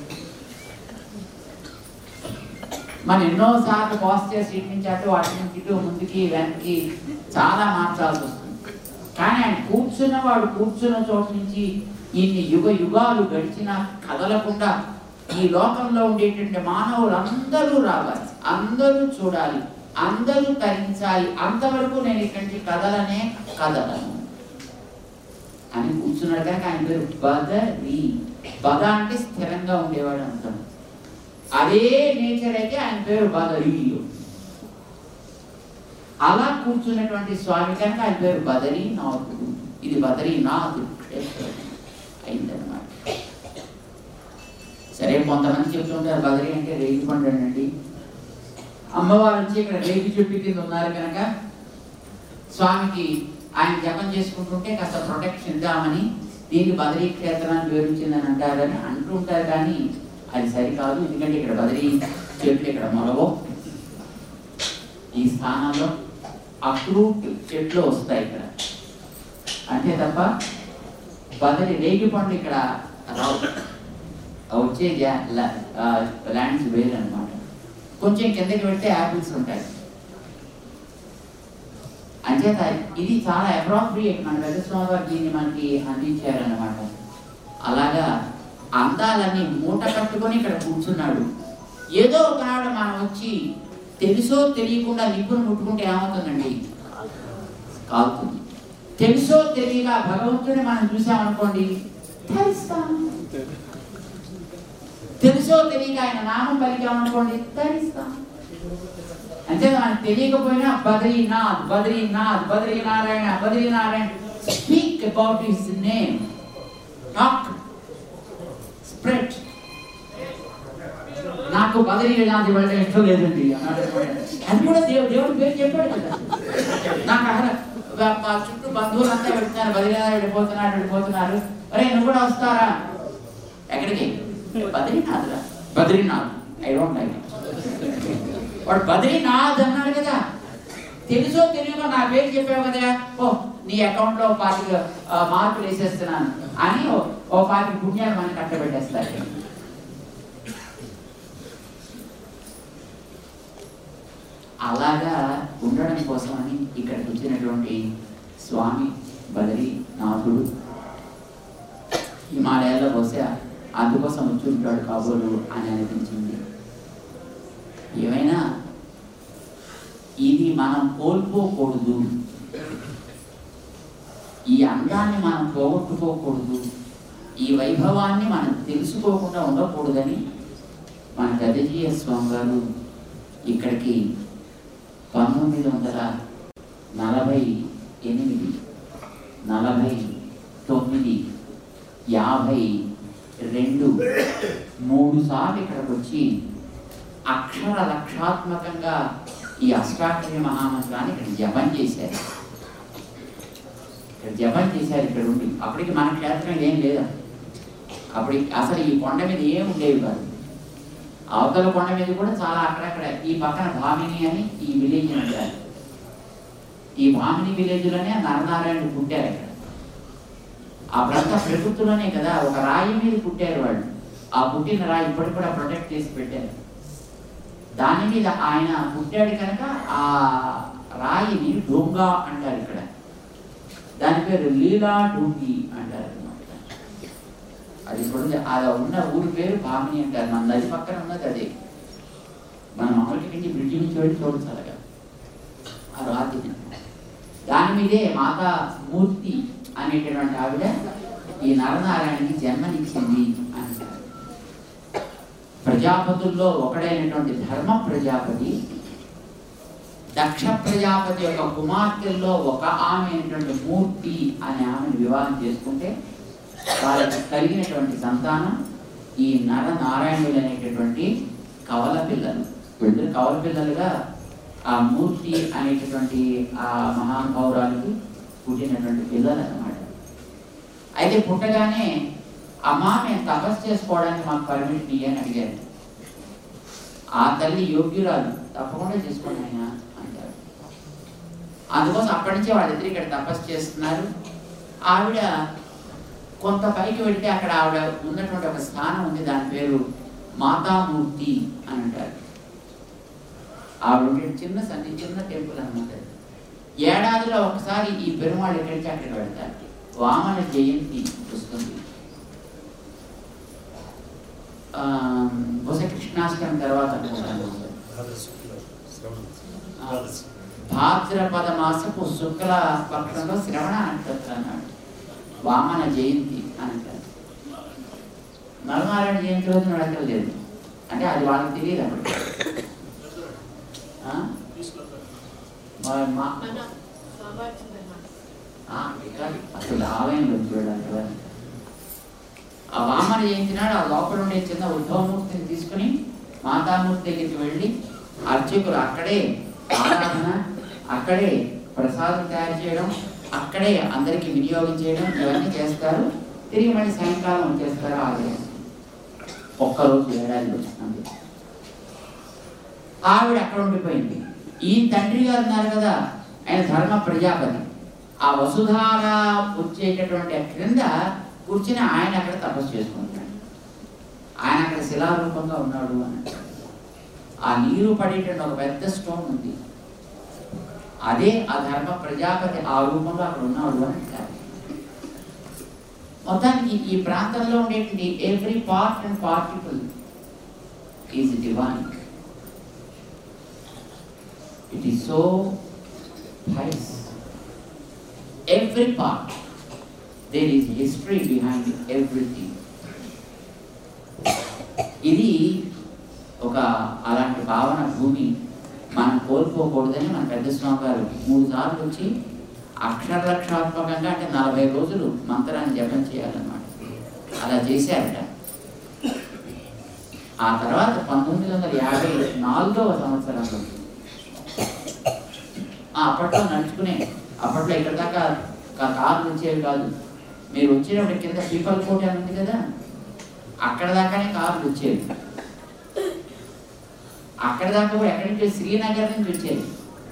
మనం ఎన్నో సార్లు పాజిటివ్ సీట్ నుంచి అటు అటు నుంచి ఇటు ముందుకి వెనక్కి చాలా మార్చాల్సి వస్తుంది కానీ ఆయన కూర్చున్న వాడు కూర్చున్న చోటు నుంచి ఇన్ని యుగ యుగాలు గడిచినా కదలకుండా ఈ లోకంలో ఉండేటువంటి మానవులు అందరూ రావాలి అందరూ చూడాలి అందరూ తరించాలి అంతవరకు నేను ఇక్కడి నుంచి కదలనే కదలను అని కూర్చున్నాడు కనుక ఆయన పేరు బదరి బద అంటే స్థిరంగా ఉండేవాడు అంటాం అదే నేచర్ అయితే ఆయన పేరు బదరీయు అలా కూర్చున్నటువంటి స్వామి కనుక ఆయన పేరు బదరీనాథుడు ఇది బదరీనాథుడు క్షేత్రం అయిందన్నమాట సరే కొంతమంది చెప్తుంటారు బదరీ అంటే రేగి పండు అండి అమ్మవారు వచ్చి ఇక్కడ రేగి చెట్టు కింద ఉన్నారు కనుక స్వామికి ఆయన జపం చేసుకుంటుంటే కాస్త ప్రొటెక్షన్ ఇద్దామని దీనికి బదరీ క్షేత్రాన్ని వివరించిందని అంటారని అంటుంటారు కానీ అది సరికాదు ఎందుకంటే ఇక్కడ బదరీ చెట్లు ఇక్కడ మొలవో ఈ స్థానంలో అక్రూట్ చెట్లు వస్తాయి ఇక్కడ అంతే తప్ప బదరి రేగి పండు ఇక్కడ రావు అవి వచ్చే ల్యాండ్స్ వేరు అనమాట కొంచెం కిందకి పెడితే యాపిల్స్ ఉంటాయి అంచేత ఇది చాలా అప్రోప్రియేట్ మన వెంకటస్వామి వారు దీన్ని మనకి అందించారన్నమాట అలాగా అందాలన్నీ మూట కట్టుకొని ఇక్కడ కూర్చున్నాడు ఏదో ఒకనాడు మనం వచ్చి తెలుసో తెలియకుండా నిప్పును ముట్టుకుంటే ఏమవుతుందండి కాలుతుంది తెలుసో తెలియక భగవంతుని మనం చూసామనుకోండి తరిస్తాం తెలుసో తెలియక ఆయన నామం పలికామనుకోండి తరిస్తాం అంతే మనకు తెలియకపోయినా Badrinath Badrinath Badrinarayana Badrinarayana speak about his name talk spread నాకు బద్రీనాథ్ వెళ్ళడం ఇష్టం లేదండి అన్నాడు అది కూడా దేవు దేవుడి పేరు చెప్పాడు కదా నాకు అక్కడ మా- మా చుట్టూ బంధువులంతా వెళ్తున్నారు బద్రీనాథ్ వెళ్ళిపోతున్నారు వెళ్ళిపోతున్నారు అరే నువ్వు కూడా వస్తారా ఎక్కడికి బద్రీనాథ్ రా బద్రీనాథ్ ఐ డోంట్ లైక్ వాడు బద్రీనాథ్ అన్నాడు కదా తెలుసో తెలియకో నా పేరు చెప్పావు కదా ఓ నీ అకౌంట్ లో పాతిక ఆ, మార్కులు వేసేస్తున్నాను అని ఓ- ఓ పాతిక పుణ్యాలు మనకి కట్టబెట్టేస్తారు అలాగా ఉండడం కోసమని ఇక్కడికి వచ్చినటువంటి స్వామి బద్రీనాథుడు హిమాలయాల్లో బహుశా అందుకోసం వచ్చి ఉంటాడు కాబోలు అని అనిపించింది ఏమైనా ఇది మనం కోల్పోకూడదు ఈ అందాన్ని మనం పోగొట్టుకోకూడదు ఈ వైభవాన్ని మనం తెలుసుకోకుండా ఉండకూడదని మన గదజీయ స్వామి గారు ఇక్కడికి పంతొమ్మిది వందల నలభై ఎనిమిది నలభై తొమ్మిది యాభై రెండు మూడు సార్లు ఇక్కడికి వచ్చి అక్షర లక్షాత్మకంగా ఈ అష్టాక్షరి మహామంత్రాన్ని ఇక్కడ జపం చేశారు ఇక్కడ జపం చేశారు ఇక్కడ ఉండి అప్పటికి మన క్షేత్రం ఏం లేదు అప్పటి అసలు ఈ కొండ మీద ఏం ఉండేవి కాదు అవతల కొండ మీద కూడా చాలా అక్కడక్కడ ఈ పక్కన భామిని అని ఈ విలేజ్ అంటారు ఈ భామిని విలేజ్ లోనే నరనారాయణ పుట్టారు ఇక్కడ అప్పుడంతా ప్రకృతిలోనే కదా ఒక రాయి మీద పుట్టారు వాళ్ళు ఆ పుట్టిన రాయి ఇప్పటికి కూడా ప్రొటెక్ట్ చేసి పెట్టారు దాని మీద ఆయన పుట్టాడు కనుక ఆ రాయిని డొంగ అంటారు ఇక్కడ దాని పేరు లీలా డూంగి అంటారు అన్నమాట. అది ఇప్పుడు అది ఉన్న ఊరి పేరు భామిని అంటారు మన నది పక్కన ఉన్నది అది మన మామూలుగా నుంచి బ్రిడ్జి నుంచి వెళ్ళి చూడచ్చు అలాగా ఆ రాతిని దాని మీదే మాతా మూర్తి అనేటటువంటి ఆవిడ ఈ నరనారాయణకి జన్మనిచ్చింది అంటారు ప్రజాపతుల్లో ఒకడైనటువంటి ధర్మ ప్రజాపతి దక్ష ప్రజాపతి యొక్క కుమార్తెల్లో ఒక ఆమె అయినటువంటి మూర్తి అనే ఆమెను వివాహం చేసుకుంటే వాళ్ళకి కలిగినటువంటి సంతానం ఈ నర నారాయణులు అనేటటువంటి కవల పిల్లలు వీళ్ళిద్దరు కవల పిల్లలుగా ఆ మూర్తి అనేటటువంటి ఆ మహానుభావురానికి పుట్టినటువంటి పిల్లలు అన్నమాట అయితే పుట్టగానే అమ్మా మేము తపస్సు చేసుకోవడానికి మాకు పర్మిషన్ ఇయ్యని అడిగారు ఆ తల్లి యోగ్యురాలు తప్పకుండా చేసుకోండి ఆయన అంటారు అందుకోసం అప్పటి నుంచే వాళ్ళిద్దరు ఇక్కడ తపస్సు చేస్తున్నారు ఆవిడ కొంత పైకి వెళ్తే అక్కడ ఆవిడ ఉన్నటువంటి ఒక స్థానం ఉంది దాని పేరు మాతామూర్తి అని అంటారు ఆవిడ ఉండే చిన్న సన్ని చిన్న టెంపుల్ అనమాట ఏడాదిలో ఒకసారి ఈ పెరుమాళ్ళు ఎక్కడి నుంచి అక్కడికి వెళ్తారు వామన జయంతి వస్తుంది ఆ, బహుశా కృష్ణాష్టమి తర్వాత అనుకుంటాను ఆ, భాద్రపద మాసపు శుక్ల పక్షంలో శ్రవణ నక్షత్రం అన్నాడు వామన జయంతి అని అంటారు నరనారాయణ జయంతి రోజు నడకలేదు అంటే అది వాళ్ళకి తెలియదు అప్పుడు ఆ? మా- మా- ఆ, ఇంకా అసలు ఆలయంలో చూడాలి కదా ఆ వామన జయంతి నాడు ఆ లోపల ఉండే చిన్న ఉద్భవమూర్తిని తీసుకుని మాతామూర్తి దగ్గరికి వెళ్ళి అర్చకులు అక్కడే ఆరాధన అక్కడే ప్రసాదం తయారు చేయడం అక్కడే అందరికి వినియోగం చేయడం ఇవన్నీ చేస్తారు తిరిగి మళ్ళీ సాయంకాలం వచ్చేస్తారు ఆలయం ఒక్కరోజు ఏడాది వచ్చింది ఆవిడ అక్కడ ఉండిపోయింది ఈ తండ్రి గారు ఉన్నారు కదా ఆయన ధర్మ ప్రజాపతి ఆ వసుధార వచ్చేటటువంటి ఆ క్రింద కూర్చుని ఆయన అక్కడ తపస్సు చేసుకుంటున్నాడు ఆయన అక్కడ శిలారూపంగా ఉన్నాడు అని అంటారు. ఆ నీరు పడేటువంటి ఒక పెద్ద స్టోన్ ఉంది అదే ఆ ధర్మ ప్రజాపతి ఆ రూపంలో అక్కడ ఉన్నాడు అని అంటారు మొత్తానికి ఈ ప్రాంతంలో ఉండేటువంటి every part and particle is divine it is so highs every part there is history behind everything ఇది ఒక అలాంటి భావన భూమి మనం కోల్పోకూడదని మన పెద్ద స్వామి గారు మూడు సార్లు వచ్చి అక్షరలక్షాత్మకంగా అంటే నలభై రోజులు మంత్రాన్ని జపం చేయాలన్నమాట అలా చేశారట ఆ తర్వాత పంతొమ్మిది వందల యాభై నాలుగవ సంవత్సరంలో ఆ, అప్పట్లో నడుచుకునే అప్పట్లో ఇక్కడ దాకా కా- కార్లు వచ్చేవి కాదు మీరు వచ్చినప్పుడు కింద పీపల్ కోట అని ఉంది కదా అక్కడ దాకానే కార్లు వచ్చేవి అక్కడ దాకా కూడా ఎక్కడి నుంచి శ్రీనగర్ నుంచి వచ్చేది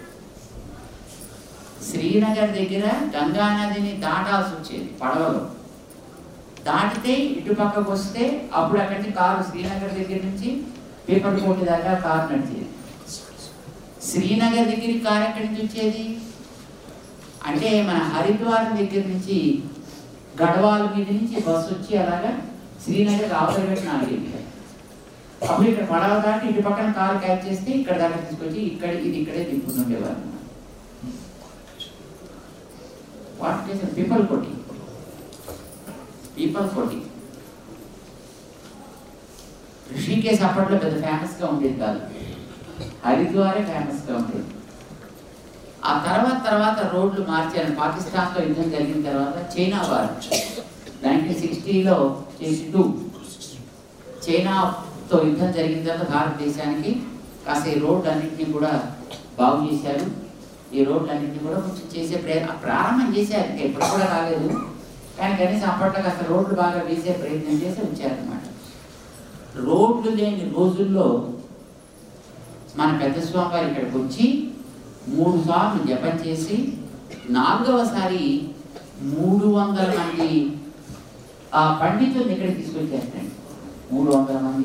శ్రీనగర్ దగ్గర గంగా నదిని దాటాల్సి వచ్చేది పడవలో దాటితే ఇటు పక్కకు వస్తే అప్పుడు అక్కడి నుంచి కారు శ్రీనగర్ దగ్గర నుంచి పేపర్ కోటి దాకా కారు నడిచేది శ్రీనగర్ దగ్గరికి కారు ఎక్కడి నుంచి వచ్చేది అంటే మన హరిద్వారం దగ్గర నుంచి గడవాల మీద నుంచి బస్సు వచ్చి అలాగా శ్రీనగర్ అవతల పెట్టిన ఆగేది అప్పుడు ఇక్కడ పడవ దాటి ఇటు పక్కన కారు క్యాచ్ చేస్తే ఇక్కడ దాకా తీసుకొచ్చి ఇక్కడ ఇది ఇక్కడే దింపుతుండేవారు వాట్ చేసిన పీపల్ కొట్టి పీపల్ కొట్టి ఋషికేశ్ అప్పట్లో పెద్ద ఫేమస్ గా ఉండేది కాదు హరిద్వారే ఫేమస్ గా ఉండేది ఆ తర్వాత తర్వాత రోడ్లు మార్చారు పాకిస్తాన్తో యుద్ధం జరిగిన తర్వాత చైనా వారు నైన్టీన్ సిక్స్టీలో చేసి టూ చైనాతో యుద్ధం జరిగిన తర్వాత భారతదేశానికి కాస్త ఈ రోడ్లు అన్నింటినీ కూడా బాగు చేశారు ఈ రోడ్లు అన్నింటినీ కూడా కొంచెం చేసే ప్రయత్నం ప్రారంభం చేశారు ఇంకా ఇప్పుడు కూడా కాలేదు కానీ కనీసం అప్పట్లో కాస్త రోడ్లు బాగా వేసే ప్రయత్నం చేసి ఉంచారనమాట రోడ్లు లేని రోజుల్లో మన పెద్ద స్వామి వారు ఇక్కడికి వచ్చి మూడు సార్లు జపం చేసి నాలుగవసారి మూడు వందల మంది ఆ పండితుల్ని ఇక్కడికి తీసుకొచ్చేస్తాడు మూడు వందల మంది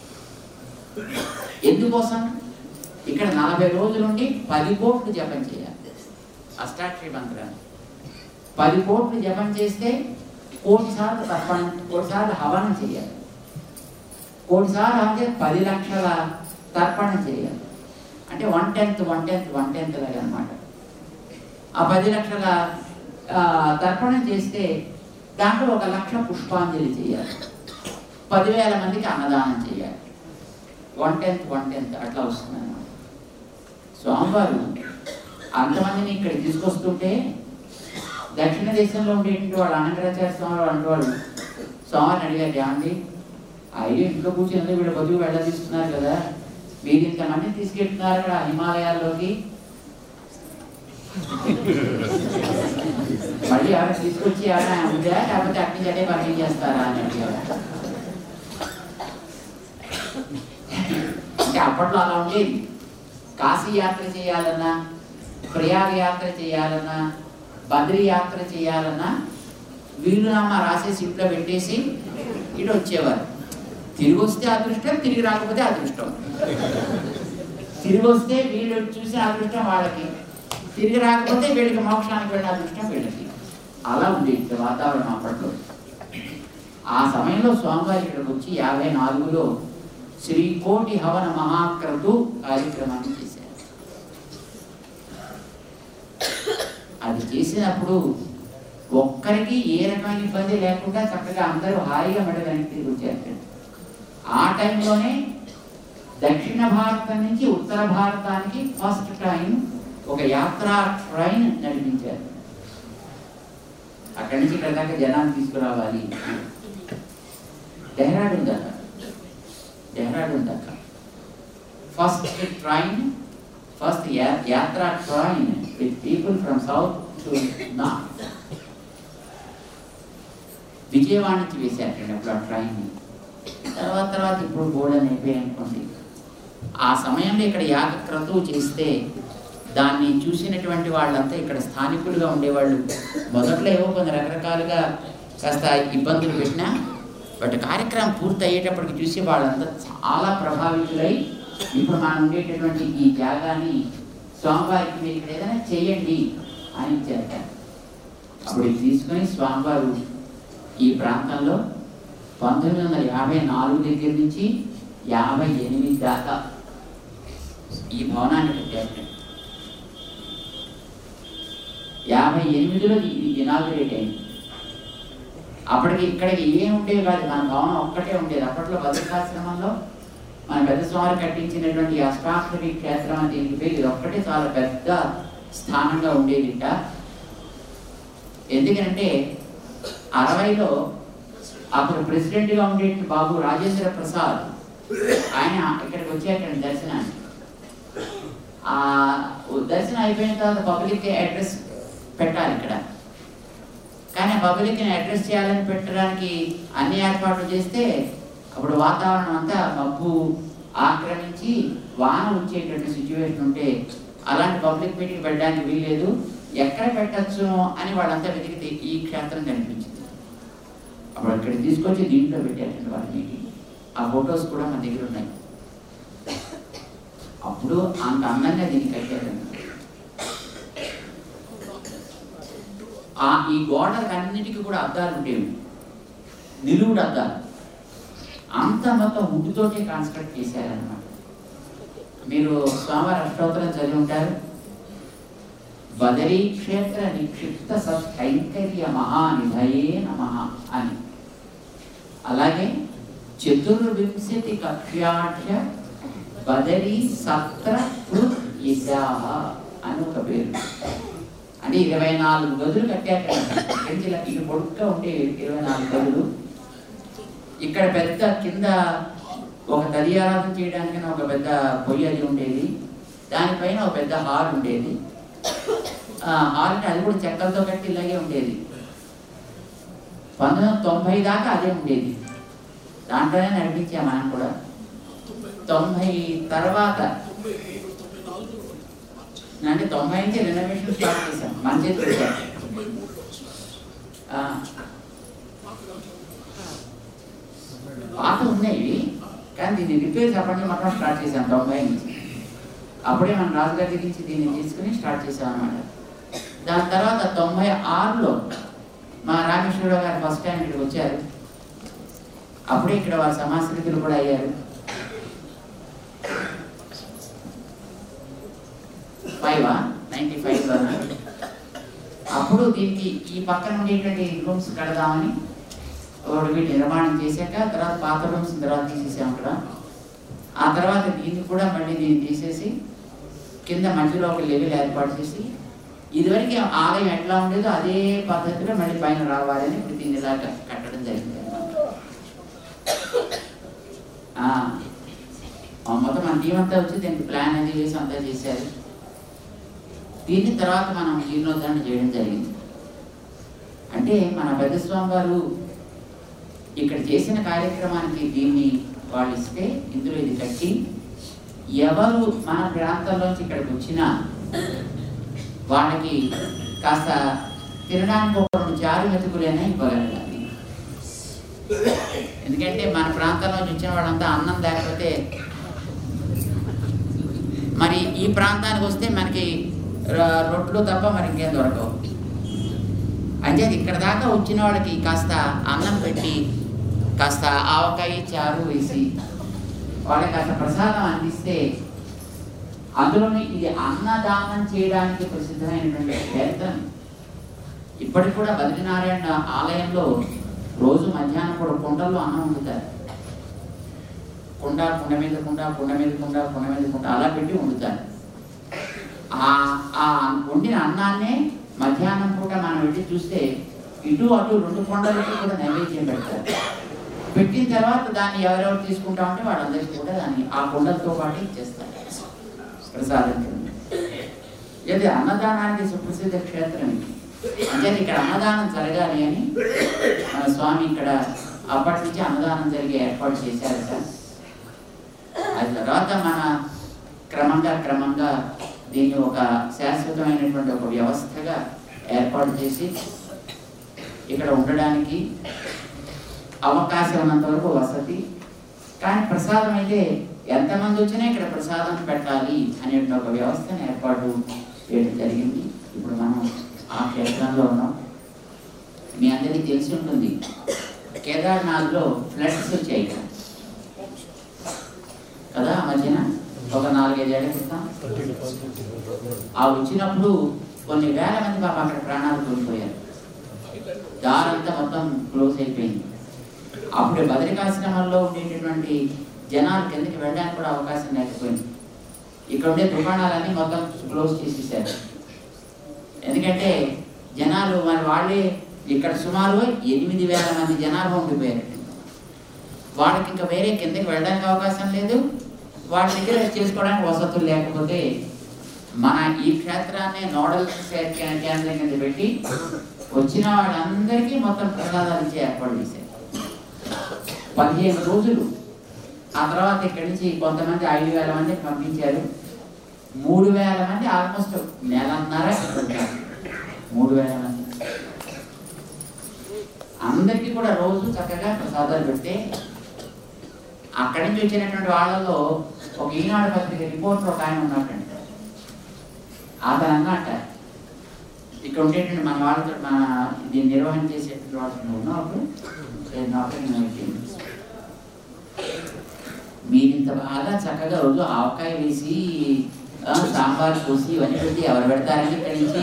ఎందుకోసం ఇక్కడ నలభై రోజుల నుండి పది కోట్లు జపం చేయాలి అష్టాక్షరి మంత్రాన్ని పది కోట్లు జపం చేస్తే కోటి సార్లు తర్పణం కోటి సార్లు హవనం చేయాలి కోటి సార్లు అంటే పది లక్షల తర్పణం చేయాలి అంటే one tenth one tenth one tenth లాగా అనమాట ఆ పది లక్షల ఆ, తర్పణం చేస్తే దాంట్లో ఒక లక్ష పుష్పాంజలి చేయాలి పదివేల మందికి అన్నదానం చేయాలి వన్ టెన్త్ వన్ టెన్త్ అట్లా వస్తుంది అనమాట స్వామివారు అంతమందిని ఇక్కడ తీసుకొస్తుంటే దక్షిణ దేశంలో ఉండేటువంటి వాళ్ళు అనంతరాచార్య స్వామి వారు అంటేవాళ్ళు స్వామిని అడిగారు ఏమండి అయ్యో ఇంట్లో కూర్చొని వీళ్ళు బతుకు వెళ్ళ తీసుకున్నారు కదా మీరు ఇంతమందిని తీసుకెళ్తున్నారు కదా హిమాలయాల్లోకి మళ్ళీ ఎవరు తీసుకొచ్చి ఎవరైనా ఉందా లేకపోతే అక్కడి నుంచి అటే పంపించేస్తారా అని అడిగారు అంటే అప్పట్లో అలా ఉండేది కాశీ యాత్ర చేయాలన్నా ప్రయాగ యాత్ర చేయాలన్నా బద్రీ యాత్ర చేయాలన్నా వీలునామా రాసేసి ఇంట్లో పెట్టేసి ఇటు వచ్చేవారు తిరిగి వస్తే అదృష్టం తిరిగి రాకపోతే అదృష్టం తిరిగి వస్తే వీళ్ళు చూసిన అదృష్టం వాళ్ళకి తిరిగి రాకపోతే వీళ్ళకి మోక్షానికి వెళ్ళిన అదృష్టం వీళ్ళకి అలా ఉండేది వాతావరణం అప్పట్లో ఆ సమయంలో స్వామివారి ఇక్కడికి వచ్చి యాభై నాలుగులో శ్రీ కోటి హవన మహాక్రతు కార్యక్రమాన్ని చేశారు అది చేసినప్పుడు ఒక్కరికి ఏ రకమైన ఇబ్బంది లేకుండా చక్కగా అందరూ హాయిగా మెడ వెనక్కి తిరిగి వచ్చారు ఆ టైంలోనే దక్షిణ భారతం నుంచి ఉత్తర భారతానికి ఫస్ట్ టైం ఒక యాత్రా ట్రైన్ నడిపించారు అక్కడి నుంచి ఇక్కడ దాకా జనాన్ని తీసుకురావాలి డెహ్రాడూన్ దాకా డెహ్రాడూన్ దాకా first train first yatra train with people from south to north Vijayawada నుంచి వేశారండి అప్పుడు ఆ ట్రైన్ తర్వాత తర్వాత ఇప్పుడు గోడని అయిపోయాయి అనుకోండి ఆ సమయంలో ఇక్కడ యాగ క్రతువు చేస్తే దాన్ని చూసినటువంటి వాళ్ళంతా ఇక్కడ స్థానికులుగా ఉండేవాళ్ళు మొదట్లో ఏవో కొన్ని రకరకాలుగా కాస్త ఇబ్బందులు పెట్టినా బట్ కార్యక్రమం పూర్తి అయ్యేటప్పటికి చూసి వాళ్ళంతా చాలా ప్రభావితులై ఇప్పుడు మనం ఉండేటటువంటి ఈ త్యాగాన్ని స్వామివారికి మీరు ఇక్కడ ఏదైనా చేయండి అని చేస్తారు అప్పుడు ఇది తీసుకొని స్వామివారు ఈ ప్రాంతంలో పంతొమ్మిది వందల యాభై నాలుగు దగ్గర నుంచి యాభై ఎనిమిది దాకా ఈ భవనాన్ని కట్టారు యాభై ఎనిమిదిలో ఇది ఇనాగ్రేట్ అయింది అప్పటికి ఇక్కడికి ఏం ఉండేవి కాదు మన భవనం ఒక్కటే ఉండేది అప్పట్లో భద్రకాశ్రమంలో మన పెద్ద స్వామి కట్టించినటువంటి అష్టాక్షరి క్షేత్రం అని దీనికి పేరు ఇది ఒక్కటే చాలా పెద్ద స్థానంగా ఉండేది ఇట ఎందుకంటే అరవైలో అప్పుడు ప్రెసిడెంట్గా ఉండే బాబు రాజేంద్ర ప్రసాద్ ఆయన ఇక్కడికి వచ్చాక దర్శనానికి ఆ దర్శనం అయిపోయిన తర్వాత పబ్లిక్ అడ్రస్ పెట్టాలి ఇక్కడ కానీ పబ్లిక్ని అడ్రస్ చేయాలని పెట్టడానికి అన్ని ఏర్పాట్లు చేస్తే అప్పుడు వాతావరణం అంతా మబ్బు ఆక్రమించి వాన వచ్చేటటువంటి సిచ్యువేషన్ ఉంటే అలాంటి పబ్లిక్ మీటింగ్ పెట్టడానికి వీల్లేదు ఎక్కడ పెట్టచ్చు అని వాళ్ళంతా వెతికితే ఈ క్షేత్రం కనిపించింది అప్పుడు ఇక్కడ తీసుకొచ్చి దీంట్లో పెట్టారండి వాళ్ళ మీటింగ్ ఆ ఫొటోస్ కూడా మన దగ్గర ఉన్నాయి అప్పుడు అంత అందంగా దీన్ని కట్టారండి ఆ ఈ గోడలకు అన్నిటికీ కూడా అద్దాలు ఉండేవి నిలువుడు అద్దాలు అంత మొత్తం ఉడ్డుతోటే కన్స్ట్రక్ట్ చేశారనమాట మీరు స్వామివారి అష్టోత్తరం చదివి ఉంటారు బదరీ క్షేత్ర నిక్షిప్త సత్కైంకర్య మహానిధయే నమ అని అలాగే చతుర్వింశతి కక్ష్యాఢ్య బదరీ సత్ర కృత్ యశాహ అని ఒక పేరు అంటే ఇరవై నాలుగు గదులు కట్టాక ఇది పొడుగ్గా ఉంటే ఇరవై నాలుగు గదులు ఇక్కడ పెద్ద కింద ఒక తదియారాధన చేయడానికి ఒక పెద్ద పొయ్యి అది ఉండేది దానిపైన ఒక పెద్ద హాల్ ఉండేది ఆ హాల్ అంటే అది కూడా చెక్కలతో కట్టి ఇలాగే ఉండేది పంతొమ్మిది వందల తొంభై దాకా అదే ఉండేది దాంట్లోనే నడిపించాం మనం కూడా తొంభై తర్వాత అంటే తొంభై నుంచి రెనోవేషన్ స్టార్ట్ చేశాం మన చేతికి వచ్చాక. ఆ, పాత ఉన్నాయి కానీ దీన్ని రిపేర్స్ అప్పటి నుంచి మొత్తం స్టార్ట్ చేశాం తొంభై నుంచి అప్పుడే మనం రాజుగారి దగ్గర నుంచి దీన్ని తీసుకుని స్టార్ట్ చేసాం అనమాట దాని తర్వాత తొంభై ఆరులో మా రామేశ్వరరావు గారు ఫస్ట్ టైం ఇక్కడికి వచ్చారు అప్పుడే ఇక్కడ వారి సమాశ్రితులు కూడా అయ్యారు ఫైవ్ నైన్టీ ఫైవ్ అప్పుడు దీనికి ఈ పక్కన ఉండేటువంటి రూమ్స్ కడదామని ఒకటి వీటి నిర్మాణం చేశాక తర్వాత పాత రూమ్స్ తర్వాత తీసేసాం అక్కడ ఆ తర్వాత దీన్ని కూడా మళ్ళీ దీన్ని తీసేసి కింద మధ్యలో ఒక లెవెల్ ఏర్పాటు చేసి ఇదివరకు ఆలయం ఎట్లా ఉండేదో అదే పద్ధతిలో మళ్ళీ పైన రావాలని ఇప్పుడు దీన్ని ఇలాగా కట్టడం జరిగింది ఆ, ఆ మొత్తం మన టీం అంతా వచ్చి దీనికి ప్లాన్ అది వేసి అంతా చేశారు దీని తర్వాత మనం జీర్ణోద్ధరణ చేయడం జరిగింది అంటే మన పెద్ద స్వామి వారు ఇక్కడ చేసిన కార్యక్రమానికి దీన్ని వాళ్ళు ఇస్తే ఇందులో ఇది కట్టి ఎవరు మన ప్రాంతంలోంచి ఇక్కడికి వచ్చినా వాళ్ళకి కాస్త తినడానికి ఒక రెండు చారు మెతుకులైనా ఇవ్వగలగాలి ఎందుకంటే మన ప్రాంతంలోంచి వచ్చిన వాళ్ళంతా అన్నం లేకపోతే మరి ఈ ప్రాంతానికి వస్తే మనకి ర- రొట్లు తప్ప మరి ఇంకేం దొరకవు అంటే ఇక్కడ దాకా వచ్చిన వాళ్ళకి కాస్త అన్నం పెట్టి కాస్త ఆవకాయ చారు వేసి వాళ్ళకి కాస్త ప్రసాదం అందిస్తే అందులోనే ఇది అన్నదానం చేయడానికి ప్రసిద్ధమైనటువంటి క్షేత్రం ఇప్పటికి కూడా బద్రీనారాయణ ఆలయంలో రోజు మధ్యాహ్నం కూడా కుండల్లో అన్నం వండుతారు కుండ కుండ మీద కుండ కుండ మీద కుండ కుండ మీద కుండ అలా పెట్టి వండుతారు ఆ ఆ వండిన అన్నాన్నే మధ్యాహ్నం పూట మనం వెళ్ళి చూస్తే ఇటు అటు రెండు కొండలకి కూడా నైవేద్యం పెడతారు పెట్టిన తర్వాత దాన్ని ఎవరెవరు తీసుకుంటా ఉంటే వాళ్ళందరికీ కూడా దాన్ని ఆ కొండలతో పాటు ఇచ్చేస్తారు ప్రసాదం కింద. ఇది అన్నదానానికి సుప్రసిద్ధ క్షేత్రం ఇది. అంటే ఇక్కడ అన్నదానం జరగాలి అని మన స్వామి ఇక్కడ అప్పటి నుంచి అన్నదానం జరిగే ఏర్పాటు చేశారు సార్ అది తర్వాత మన క్రమంగా క్రమంగా దీన్ని ఒక శాశ్వతమైనటువంటి ఒక వ్యవస్థగా ఏర్పాటు చేసి ఇక్కడ ఉండడానికి అవకాశం ఉన్నంత వరకు వసతి కానీ ప్రసాదం అయితే ఎంతమంది వచ్చినా ఇక్కడ ప్రసాదం పెట్టాలి అనే ఒక వ్యవస్థను ఏర్పాటు చేయడం జరిగింది ఇప్పుడు మనం ఆ క్షేత్రంలో ఉన్నాం మీ అందరికీ తెలిసి ఉంటుంది కేదార్నాథ్లో ఫ్లడ్స్ వచ్చాయి కదా. కదా ఆ మధ్యన ఒక నాలుగైదేళ్ల క్రితం ఆ వచ్చినప్పుడు కొన్ని వేల మంది పాప అక్కడ ప్రాణాలు కోల్పోయారు దారంతా మొత్తం క్లోజ్ అయిపోయింది అప్పుడు బదరికాశ్రమంలో ఉండేటటువంటి జనాలు కిందకి వెళ్ళడానికి కూడా అవకాశం లేకపోయింది ఇక్కడ ఉండే దుకాణాలన్నీ మొత్తం క్లోజ్ చేసేసారు ఎందుకంటే జనాలు మరి వాళ్ళే ఇక్కడ సుమారు ఎనిమిది వేల మంది జనాలు ఉండిపోయారు వాళ్ళకి ఇంకా వేరే కిందకి వెళ్ళడానికి అవకాశం లేదు వాళ్ళ దగ్గర చేసుకోవడానికి వసతులు లేకపోతే మన ఈ క్షేత్రాన్ని నోడల్ కే- కే- కేంద్రం కింద పెట్టి వచ్చిన వాళ్ళందరికీ మొత్తం ప్రసాదాలు ఇచ్చే ఏర్పాటు చేశారు పదిహేను రోజులు ఆ తర్వాత ఇక్కడి నుంచి కొంతమంది ఐదు వేల మంది పంపించారు మూడు వేల మంది ఆల్మోస్ట్ నెలన్నర ఇక్కడ ఉంటారు. మూడు వేల మంది అందరికీ కూడా రోజు చక్కగా ప్రసాదాలు పెడితే అక్కడి నుంచి వచ్చినటువంటి వాళ్ళలో ఒక ఈనాడు పత్రిక రిపోర్టర్ ఒక ఆయన ఉన్నట్టండి అతను అన్నట్ట ఇక్కడ ఉండేటువంటి మన వాళ్ళతో మన దీన్ని నిర్వహణ చేసేటువంటి వాళ్ళు ఉన్నప్పుడు లేదు, నా ఒక్కడిని నేను పెట్టింది. మీరు ఇంత బాగా చక్కగా రోజు ఆవకాయ వేసి ఆ, సాంబార్ పోసి ఇవన్నీ పెట్టి ఎవరు పెడతారని ఇక్కడి నుంచి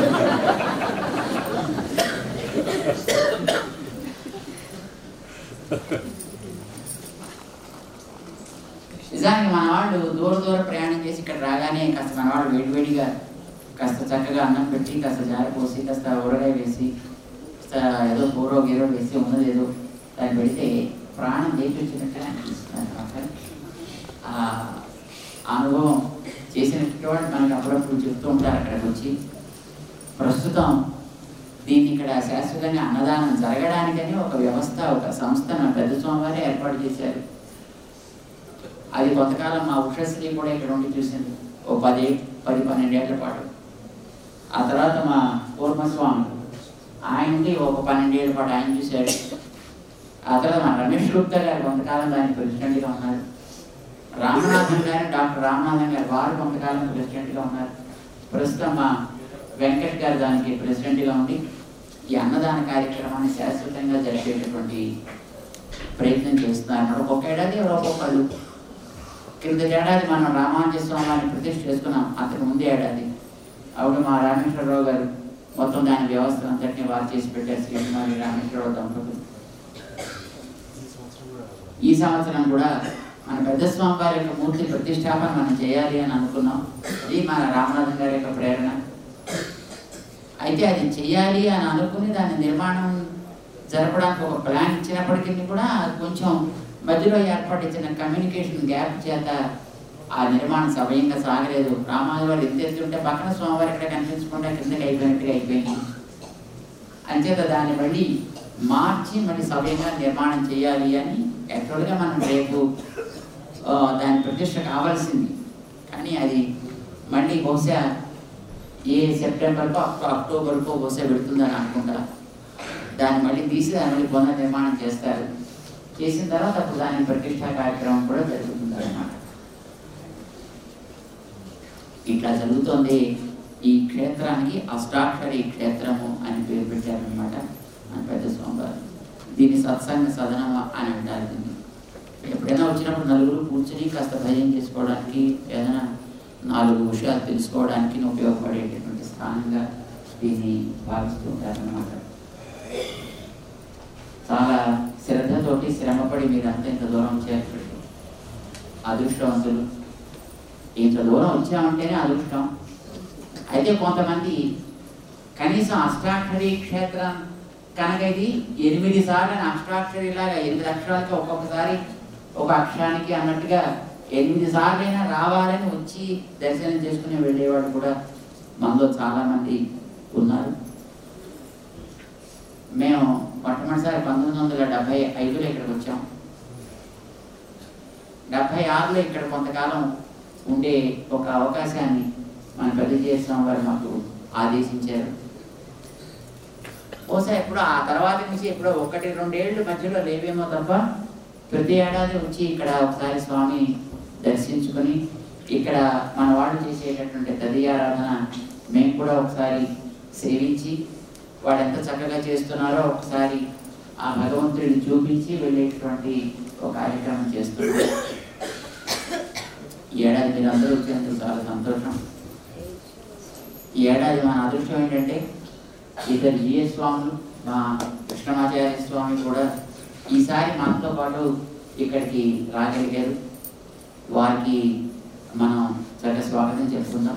నిజానికి మన వాళ్ళు దూర దూర ప్రయాణం చేసి ఇక్కడ రాగానే కాస్త మన వాళ్ళు వేడివేడిగా కాస్త చక్కగా అన్నం పెట్టి కాస్త జార పోసి కాస్త ఊరగాయ వేసి కాస్త ఏదో కూర గీరో వేసి ఉన్నది ఏదో దాన్ని పెడితే ప్రాణం లేచి వచ్చినట్టుగా అనిపిస్తుంది అన్నమాట. ఆ అనుభవం చేసినటువంటి వాళ్ళు మనకి అప్పుడప్పుడు చెప్తూ ఉంటారు అక్కడికి వచ్చి ప్రస్తుతం దీన్ని ఇక్కడ శాశ్వతంగా అన్నదానం జరగడానికని ఒక వ్యవస్థ ఒక సంస్థను పెద్ద స్వామివారే ఏర్పాటు చేశారు అది కొంతకాలం మా ఉషశ్రీ కూడా ఇక్కడ ఉండి చూసింది ఓ పది పది పన్నెండేళ్ల పాటు ఆ తర్వాత మా కూర్మస్వామి ఆయన ఉండి ఒక పన్నెండేళ్ల పాటు ఆయన చూశాడు ఆ తర్వాత మా రమేష్ గుప్తా గారు కొంతకాలం దానికి ప్రెసిడెంట్గా ఉన్నారు రామనాథన్ గారు డాక్టర్ రామనాథన్ గారు వారు కొంతకాలం ప్రెసిడెంట్గా ఉన్నారు ప్రస్తుతం మా వెంకట్ గారు దానికి ప్రెసిడెంట్గా ఉండి ఈ అన్నదాన కార్యక్రమాన్ని శాశ్వతంగా జరిపేటటువంటి ప్రయత్నం చేస్తున్నారు ఒక్కొక్క ఏడాది ఎవరో ఒక్కొక్కళ్ళు కింద ఏడాది మనం రామానుజ స్వామిని ప్రతిష్ఠ చేసుకున్నాం అంతకు ముందే ఏడాది అప్పుడు మా రామేశ్వరరావు గారు మొత్తం దాని వ్యవస్థ అంతటిని వారు చేసి పెట్టారు శ్రీకుమారి రామేశ్వరరావు దంపతులు ఈ సంవత్సరం కూడా మన పెద్ద స్వామి వారి యొక్క మూర్తి ప్రతిష్టాపన మనం చేయాలి అని అనుకున్నాం అది మన రామనాథన్ గారి యొక్క ప్రేరణ అయితే అది చేయాలి అని అనుకుని దాని నిర్మాణం జరపడానికి ఒక ప్లాన్ ఇచ్చినప్పటికీ కూడా కొంచెం మధ్యలో ఏర్పాటించిన కమ్యూనికేషన్ గ్యాప్ చేత ఆ నిర్మాణం సవ్యంగా సాగలేదు రామాజు వారు ఎంత ఎత్తుంటే పక్కన స్వామివారి ఇక్కడ కనిపించకుండా కిందకి అయిపోయినట్టుగా అయిపోయింది అంచేత దాన్ని మళ్ళీ మార్చి మళ్ళీ సవ్యంగా నిర్మాణం చేయాలి అని యాక్చువల్గా మనం రేపు ఆ, దాని ప్రతిష్ట కావాల్సింది కానీ అది మళ్ళీ బహుశా ఏ సెప్టెంబర్కో అక్టో అక్టోబర్కో బహుశా పెడుతుందని అనుకుంటా దాన్ని మళ్ళీ తీసి దాన్ని మళ్ళీ పునర్నిర్మాణం చేస్తారు చేసిన తర్వాత అప్పుడు దాని ప్రతిష్ట కార్యక్రమం కూడా జరుగుతుంది అన్నమాట ఇట్లా జరుగుతోంది ఈ క్షేత్రానికి అష్టాక్షరి క్షేత్రము అని పేరు పెట్టారనమాట అని పెద్ద స్వామివారు దీన్ని సత్సంగ సదనం అని అంటారు దీన్ని ఎప్పుడైనా వచ్చినప్పుడు నలుగురు కూర్చొని కాస్త భయం చేసుకోవడానికి ఏదైనా నాలుగు విషయాలు తెలుసుకోవడానికి ఉపయోగపడేటటువంటి స్థానంగా దీన్ని భావిస్తూ ఉంటారనమాట చాలా శ్రద్ధతోటి శ్రమపడి మీరంతా ఇంత దూరం వచ్చారు అదృష్టవంతులు ఇంత దూరం వచ్చామంటేనే అదృష్టం అయితే కొంతమంది కనీసం అష్టాక్షరి క్షేత్రం కనుక ఇది ఎనిమిది సార్లు అష్టాక్షరి లాగా ఎనిమిది అక్షరాలకి ఒక్కొక్కసారి ఒక అక్షరానికి అన్నట్టుగా ఎనిమిది సార్లైనా రావాలని వచ్చి దర్శనం చేసుకుని వెళ్ళేవాడు కూడా మనలో చాలా మంది ఉన్నారు మేము మొట్టమొదటిసారి పంతొమ్మిది వందల డెబ్బై ఐదులో ఇక్కడికి వచ్చాం డెబ్బై ఆరులో ఇక్కడ కొంతకాలం ఉండే ఒక అవకాశాన్ని మన పెద్ద చేసిన వారు మాకు ఆదేశించారు బహుశా ఎప్పుడో ఆ తర్వాత నుంచి ఎప్పుడో ఒకటి రెండేళ్ళు మధ్యలో లేవేమో తప్ప ప్రతి ఏడాది వచ్చి ఇక్కడ ఒకసారి స్వామి దర్శించుకొని ఇక్కడ మన వాళ్ళు చేసేటటువంటి తదియారాధన మేము కూడా ఒకసారి సేవించి వాడు ఎంత చక్కగా చేస్తున్నారో ఒకసారి ఆ భగవంతుడిని చూపించి వెళ్ళేటువంటి ఒక కార్యక్రమం చేస్తున్నారు ఈ ఏడాది మీరు అందరూ వచ్చినందుకు చాలా సంతోషం ఈ ఏడాది మన అదృష్టం ఏంటంటే ఇద్దరు జిఏ స్వాములు మా కృష్ణమాచార్య స్వామి కూడా ఈసారి మనతో పాటు ఇక్కడికి రాగలిగారు వారికి మనం చక్కగా స్వాగతం చెప్పుకుందాం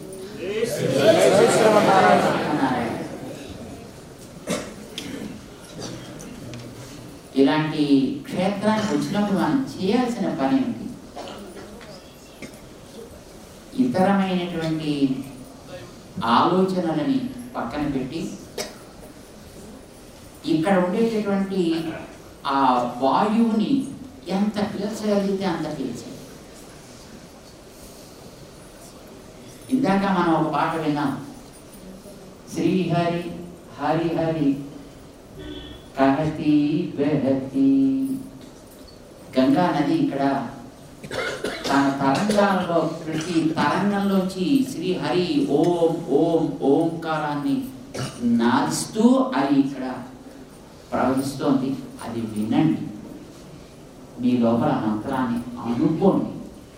నారాయణ. ఇలాంటి క్షేత్రానికి వచ్చినప్పుడు మనం చేయాల్సిన పని ఏంటి ఇతరమైనటువంటి ఆలోచనలని పక్కన పెట్టి ఇక్కడ ఉండేటటువంటి ఆ వాయువుని ఎంత పీల్చగలిగితే అంత పీల్చాలి ఇందాక మనం ఒక పాట విన్నాం శ్రీహరి హరి హరి కహతి బెహతి గంగా నది ఇక్కడ తన తరంగాలలో ప్రతి తరంగంలోంచి శ్రీహరి ఓం ఓం ఓంకారాన్ని నాదిస్తూ అది ఇక్కడ ప్రవహిస్తోంది అది వినండి మీ లోపల మంత్రాన్ని అనుకోండి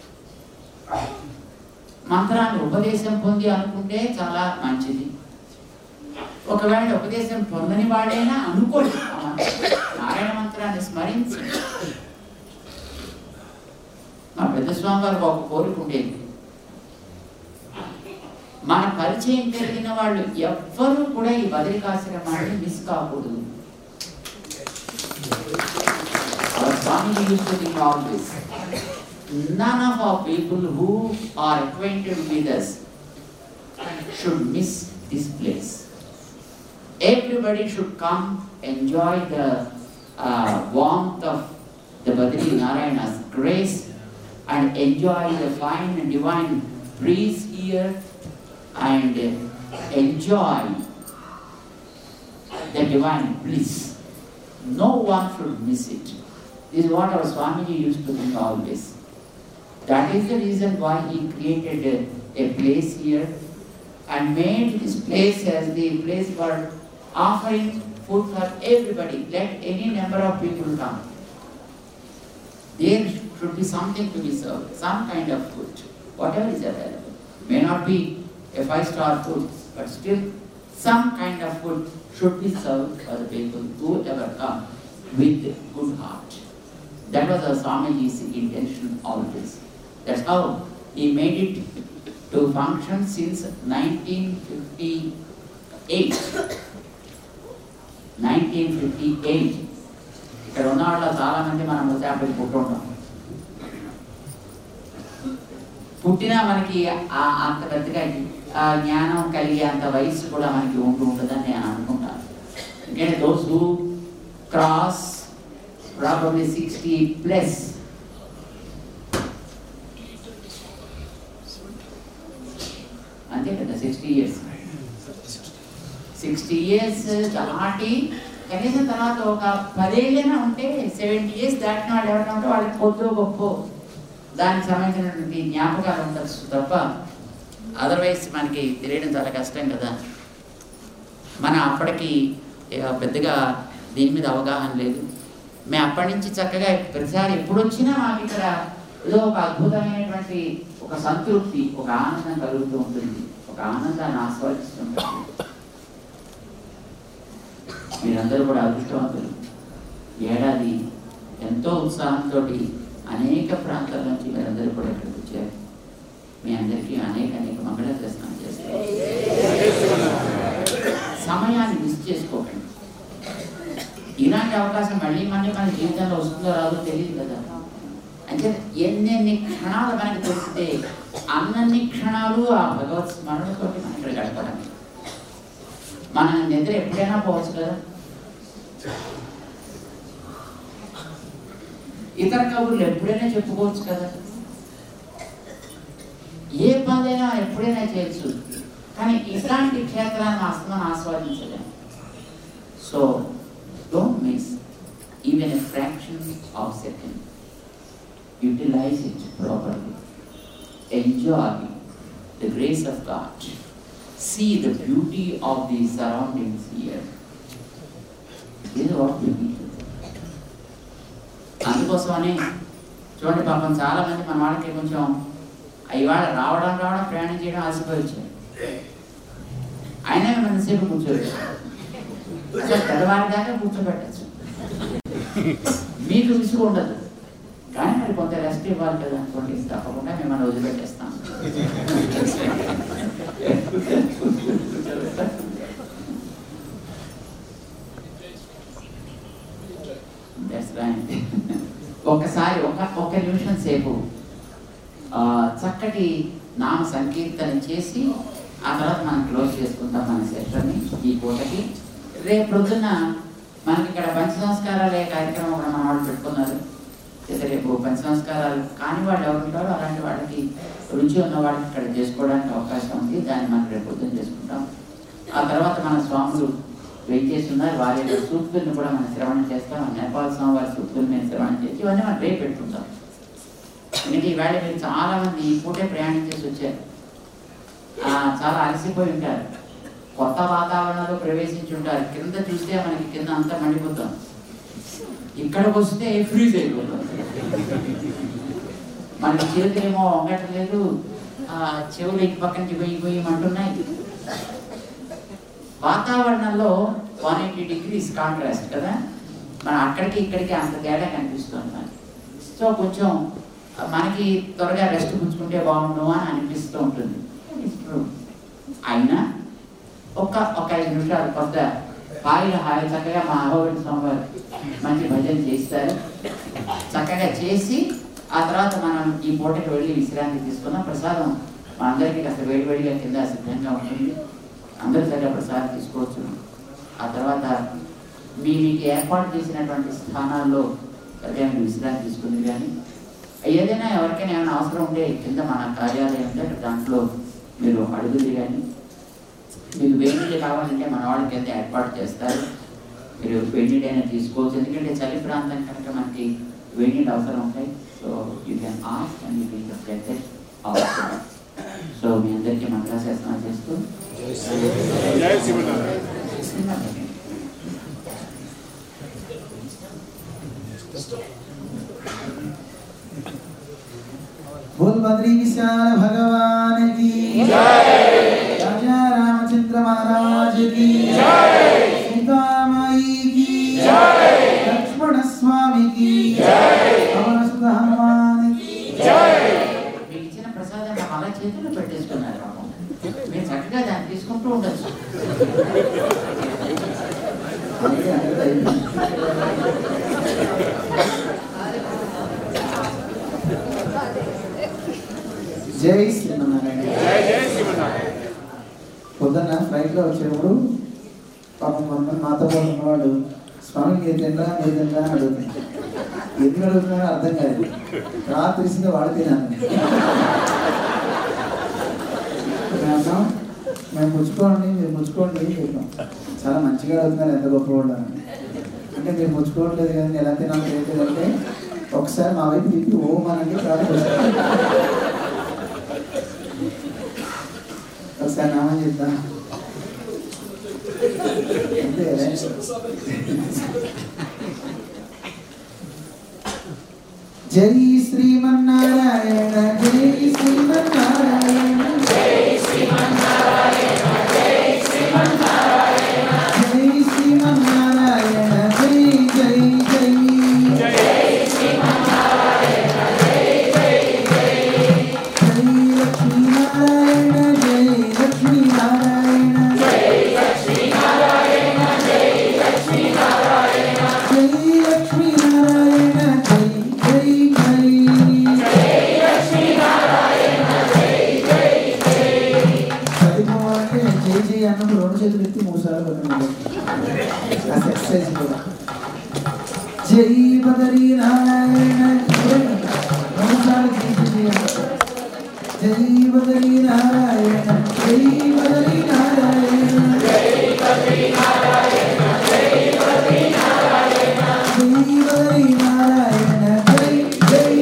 మంత్రాన్ని ఉపదేశం పొంది అనుకుంటే చాలా మంచిది ఒకవేళ ఉపదేశం పొందని వాడైనా అనుకోండి ఆ మంత్రం. నారాయణ మంత్రాన్ని స్మరించి మా పెద్ద స్వామి వారికి ఒక కోరిక ఉండేది మన పరిచయం కలిగిన వాళ్ళు ఎవ్వరూ కూడా ఈ బదరికాశ్రమాన్ని మిస్ కాకూడదు Our Swami used to think always, none of our people who are acquainted with us should miss this place. Everybody should come, enjoy the uh, warmth of the Badri Narayana's grace and enjoy the fine and divine breeze here and enjoy the divine bliss. No one should miss it. This is what our Swamiji used to think always. That is the reason why he created a, a place here and made this place as the place for offering food for everybody. Let any number of people come. There should be something to be served, some kind of food, whatever is available. May not be a five-star food, but still some kind of food should be served for the people who ever come with good heart. That was our Swamiji's intention always. That's how he made it to function since 1958. 1958. ఇక్కడ ఉన్న వాళ్ళ చాలా మంది మనం ముసాఫిర్ పుట్టుంటాం పుట్టినా మనకి ఆ- అంత పెద్దగా ఆ జ్ఞానం కలిగే అంత వయసు కూడా మనకి ఉంటూ ఉంటుందని నేను అనుకుంటాను ఎందుకంటే those who cross probably sixty plus అంతే కదా సిక్స్టీ ఇయర్స్ సిక్స్టీ ఇయర్స్ దాటి కనీసం తర్వాత ఒక పదేళ్ళైనా ఉంటే సెవెంటీ ఇయర్స్ దాటిన వాళ్ళు ఎవరైనా ఉంటే వాళ్ళకి పొద్దు గొప్ప దానికి సంబంధించినటువంటి జ్ఞాపకాలు ఉండొచ్చు తప్ప అదర్వైజ్ మనకి తెలియడం చాలా కష్టం కదా మన అప్పటికి ఇక పెద్దగా దీని మీద అవగాహన లేదు మేము అప్పటి నుంచి చక్కగా ప్రతిసారి ఎప్పుడు వచ్చినా మాకు ఇక్కడ ఏదో ఒక అద్భుతమైనటువంటి ఒక సంతృప్తి ఒక ఆనందం కలుగుతూ ఉంటుంది ఒక ఆనందాన్ని ఆస్వాదిస్తుంటాం మీరందరూ కూడా అదృష్టవంతులు ఏడాది ఎంతో ఉత్సాహంతో అనేక ప్రాంతాల నుంచి మీరందరూ కూడా ఇక్కడికి వచ్చారు మీ అందరికీ అనేక అనేక మంగళ దర్శనం చేస్తారు సమయాన్ని మిస్ చేసుకోకండి ఇలాంటి అవకాశం మళ్ళీ మళ్ళీ మన జీవితంలో వస్తుందో రాదో తెలియదు కదా అంటే ఎన్నెన్ని క్షణాలు మనకి దొరికితే అన్నన్ని క్షణాలు ఆ భగవత్ స్మరణతోటి మనం ఇక్కడ గడపడానికి మన నిద్ర ఎప్పుడైనా పోవచ్చు కదా ఇతర కబుర్లు ఎప్పుడైనా చెప్పుకోవచ్చు కదా ఏ పనులైనా ఎప్పుడైనా చేయొచ్చు కానీ ఇట్లాంటి క్షేత్రాన్ని అస్తమానం ఆస్వాదించలేము so don't miss even a fraction of second utilise it properly enjoy the grace of God see the beauty of the surroundings here. This is what we need. అందుకోసమని చూడండి పాపం చాలా మంది మన వాళ్ళకి కొంచెం ఇవాళ రావడం రావడం ప్రయాణం చేయడం ఆసిపోయి వచ్చారు అయినా మన సేపు కూర్చోవచ్చు అసలు తెల్లవారి దాకా కూర్చోబెట్టచ్చు మీకు విసుగు ఉండదు కానీ మరి కొంత రెస్ట్ ఇవ్వాలి కదా అనుకోండి తప్పకుండా మిమ్మల్ని వదిలిపెట్టేస్తాం That's right. ఒక్కసారి ఒక ఒక నిమిషం సేపు ఆ, చక్కటి నామ సంకీర్తన చేసి ఆ తర్వాత మనం క్లోజ్ చేసుకుంటాం మన సెషన్ని ఈ పూటకి రేపు ప్రొద్దున మనకి ఇక్కడ పంచ సంస్కారాలే కార్యక్రమం కూడా మన వాళ్ళు పెట్టుకున్నారు అయితే రేపు పంచ సంస్కారాలు కాని వాళ్ళు ఎవరు ఉంటారో అలాంటి వాళ్ళకి రుచి ఉన్న వాళ్ళకి ఇక్కడ చేసుకోవడానికి అవకాశం ఉంది దాన్ని మనం రేపు పొద్దున చేసుకుంటాం ఆ తర్వాత మన స్వాములు వెయిట్ ఉన్నారు వారి యొక్క సూక్తుల్ని కూడా మనం శ్రవణం చేస్తాం నేపాల్ స్వామి వారి సూక్తులు మేము శ్రవణం చేసి ఇవన్నీ మనం రేపు పెట్టుకుంటాం ఎందుకంటే ఈవేళ మీరు చాలా మంది ఈ పూటే ప్రయాణం చేసి వచ్చారు ఆ, చాలా అలసిపోయి ఉంటారు కొత్త వాతావరణంలో ప్రవేశించి ఉంటారు కింద చూస్తే మనకి కింద అంతా మండిపోతాం ఇక్కడికి వస్తే ఫ్రీజ్ అయిపోతాం మనకి చేతులేమో వంగట్లేదు ఆ, చెవులు ఇంటి పక్క నుంచి పోయి పోయి అంటున్నాయి వాతావరణంలో వన్ ఎయిటీ డిగ్రీస్ కాంట్రాస్ట్ కదా మన అక్కడికి ఇక్కడికి అంత తేడా కనిపిస్తుంది మనకి సో కొంచెం మనకి త్వరగా రెస్ట్ పుచ్చుకుంటే బాగుండు అని అనిపిస్తూ ఉంటుంది It's true. అయినా ఒక ఒక ఐదు నిమిషాలు కొత్త హాయిగా హాయి చక్కగా మా అహోబిడి స్వామివారు మంచి భజన చేస్తారు చక్కగా చేసి ఆ తర్వాత మనం ఈ పూటకి వెళ్ళి విశ్రాంతి తీసుకున్నాం ప్రసాదం మా అందరికీ కాస్త వేడి వేడిగా కింద సిద్ధంగా ఉంటుంది అందరూ చక్కగా ప్రసాదం తీసుకోవచ్చు ఆ తర్వాత మీ మీకు ఏర్పాటు చేసినటువంటి స్థానాల్లో చక్కగా మీరు విశ్రాంతి తీసుకుంది కానీ ఏదైనా ఎవరికైనా ఏమైనా అవసరం ఉంటే కింద మన కార్యాలయం ఉంటే అక్కడ దాంట్లో మీరు అడుగుది కానీ మీకు వేడినీళ్ళు కావాలంటే మన వాళ్ళ కింద ఏర్పాటు చేస్తారు మీరు వేడినీళ్ళు అయినా తీసుకోవచ్చు ఎందుకంటే చలి ప్రాంతం కనుక మనకి వేడినీళ్ళు అవసరం ఉంటాయి so you can ask and you can get it అవసరం సో మీ అందరికీ మంగళాశాసనాలు చేస్తూ జై శ్రీమన్నారాయణ बोल बद्री विशाल भगवान की राजा रामचंद्र महाराज की सीता माई की लक्ष्मण स्वामी की पवन सुत हनुमान की మీకు ఇచ్చిన ప్రసాదం నాకు అలా చేతుల్లో పెట్టేసుకున్నారు పాపం మీరు చక్కగా దాన్ని తీసుకుంటూ ఉండొచ్చు అందుకే అంతా అయింది. జై శ్రీమన్నారాయణ జై జై శ్రీమన్నారాయణ పొద్దున్న ఫ్లైట్లో వచ్చేటప్పుడు పాపం కొంతమంది మాతో పాటు ఉన్నవాళ్ళు స్వామి మీరు తినరా మీరు తినరా అని అడుగుతున్నారు ఎందుకు అడుగుతున్నారో అర్థం కాదు రాత్రి తెలిసింది వాడు తినాను మేము అన్నాం, మేము ముచ్చుకోండి మీరు ముచ్చుకోండి అని చెప్పాం చాలా మంచిగా అడుగుతున్నారు ఎంత గొప్పవాళ్ళు అని అంటే మీరు ముచ్చుకోవట్లేదు కానీ ఎలా తినాలో తెలియదు అంటే ఒకసారి మా వైపు తిప్పి ఓ మనండి కాదు ఒకసారి నామం చెప్తాను అంతే జై శ్రీమన్నారాయణ జై శ్రీమన్నారాయణ జై శ్రీమన్నారాయణ జై జై జై జై లక్ష్మీనారాయణ జై లక్ష్మీనారాయణ జై లక్ష్మీనారాయణ జై జై జై చదువుకోవాలంటే జై జై అన్నప్పుడు రెండు చేతులు ఎత్తి మూడు సార్లు పక్కన ఎక్సర్సైజ్ కూడా జై బదరీ నారాయణ మూడు సార్లు జై జై జై అన్నారు. జై బదరీ నారాయణ జై బదరీ నారాయణ జై బదరీ నారాయణ జై జై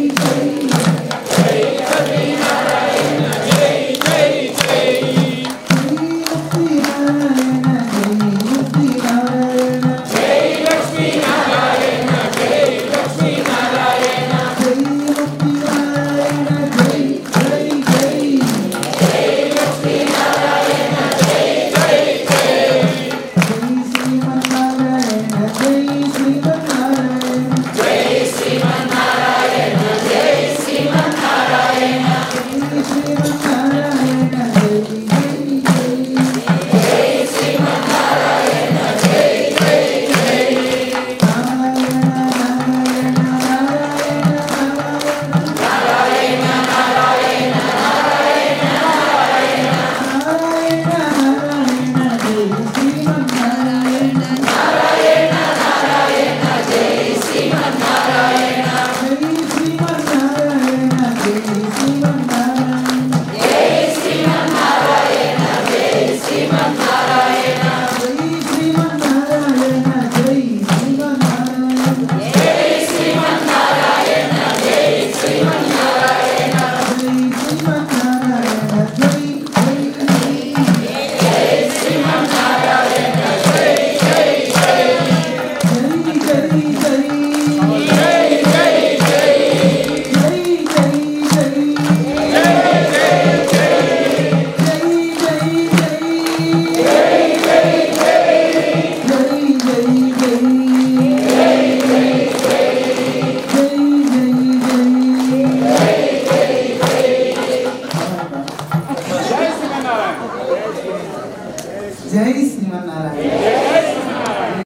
జై ఇవ్వండి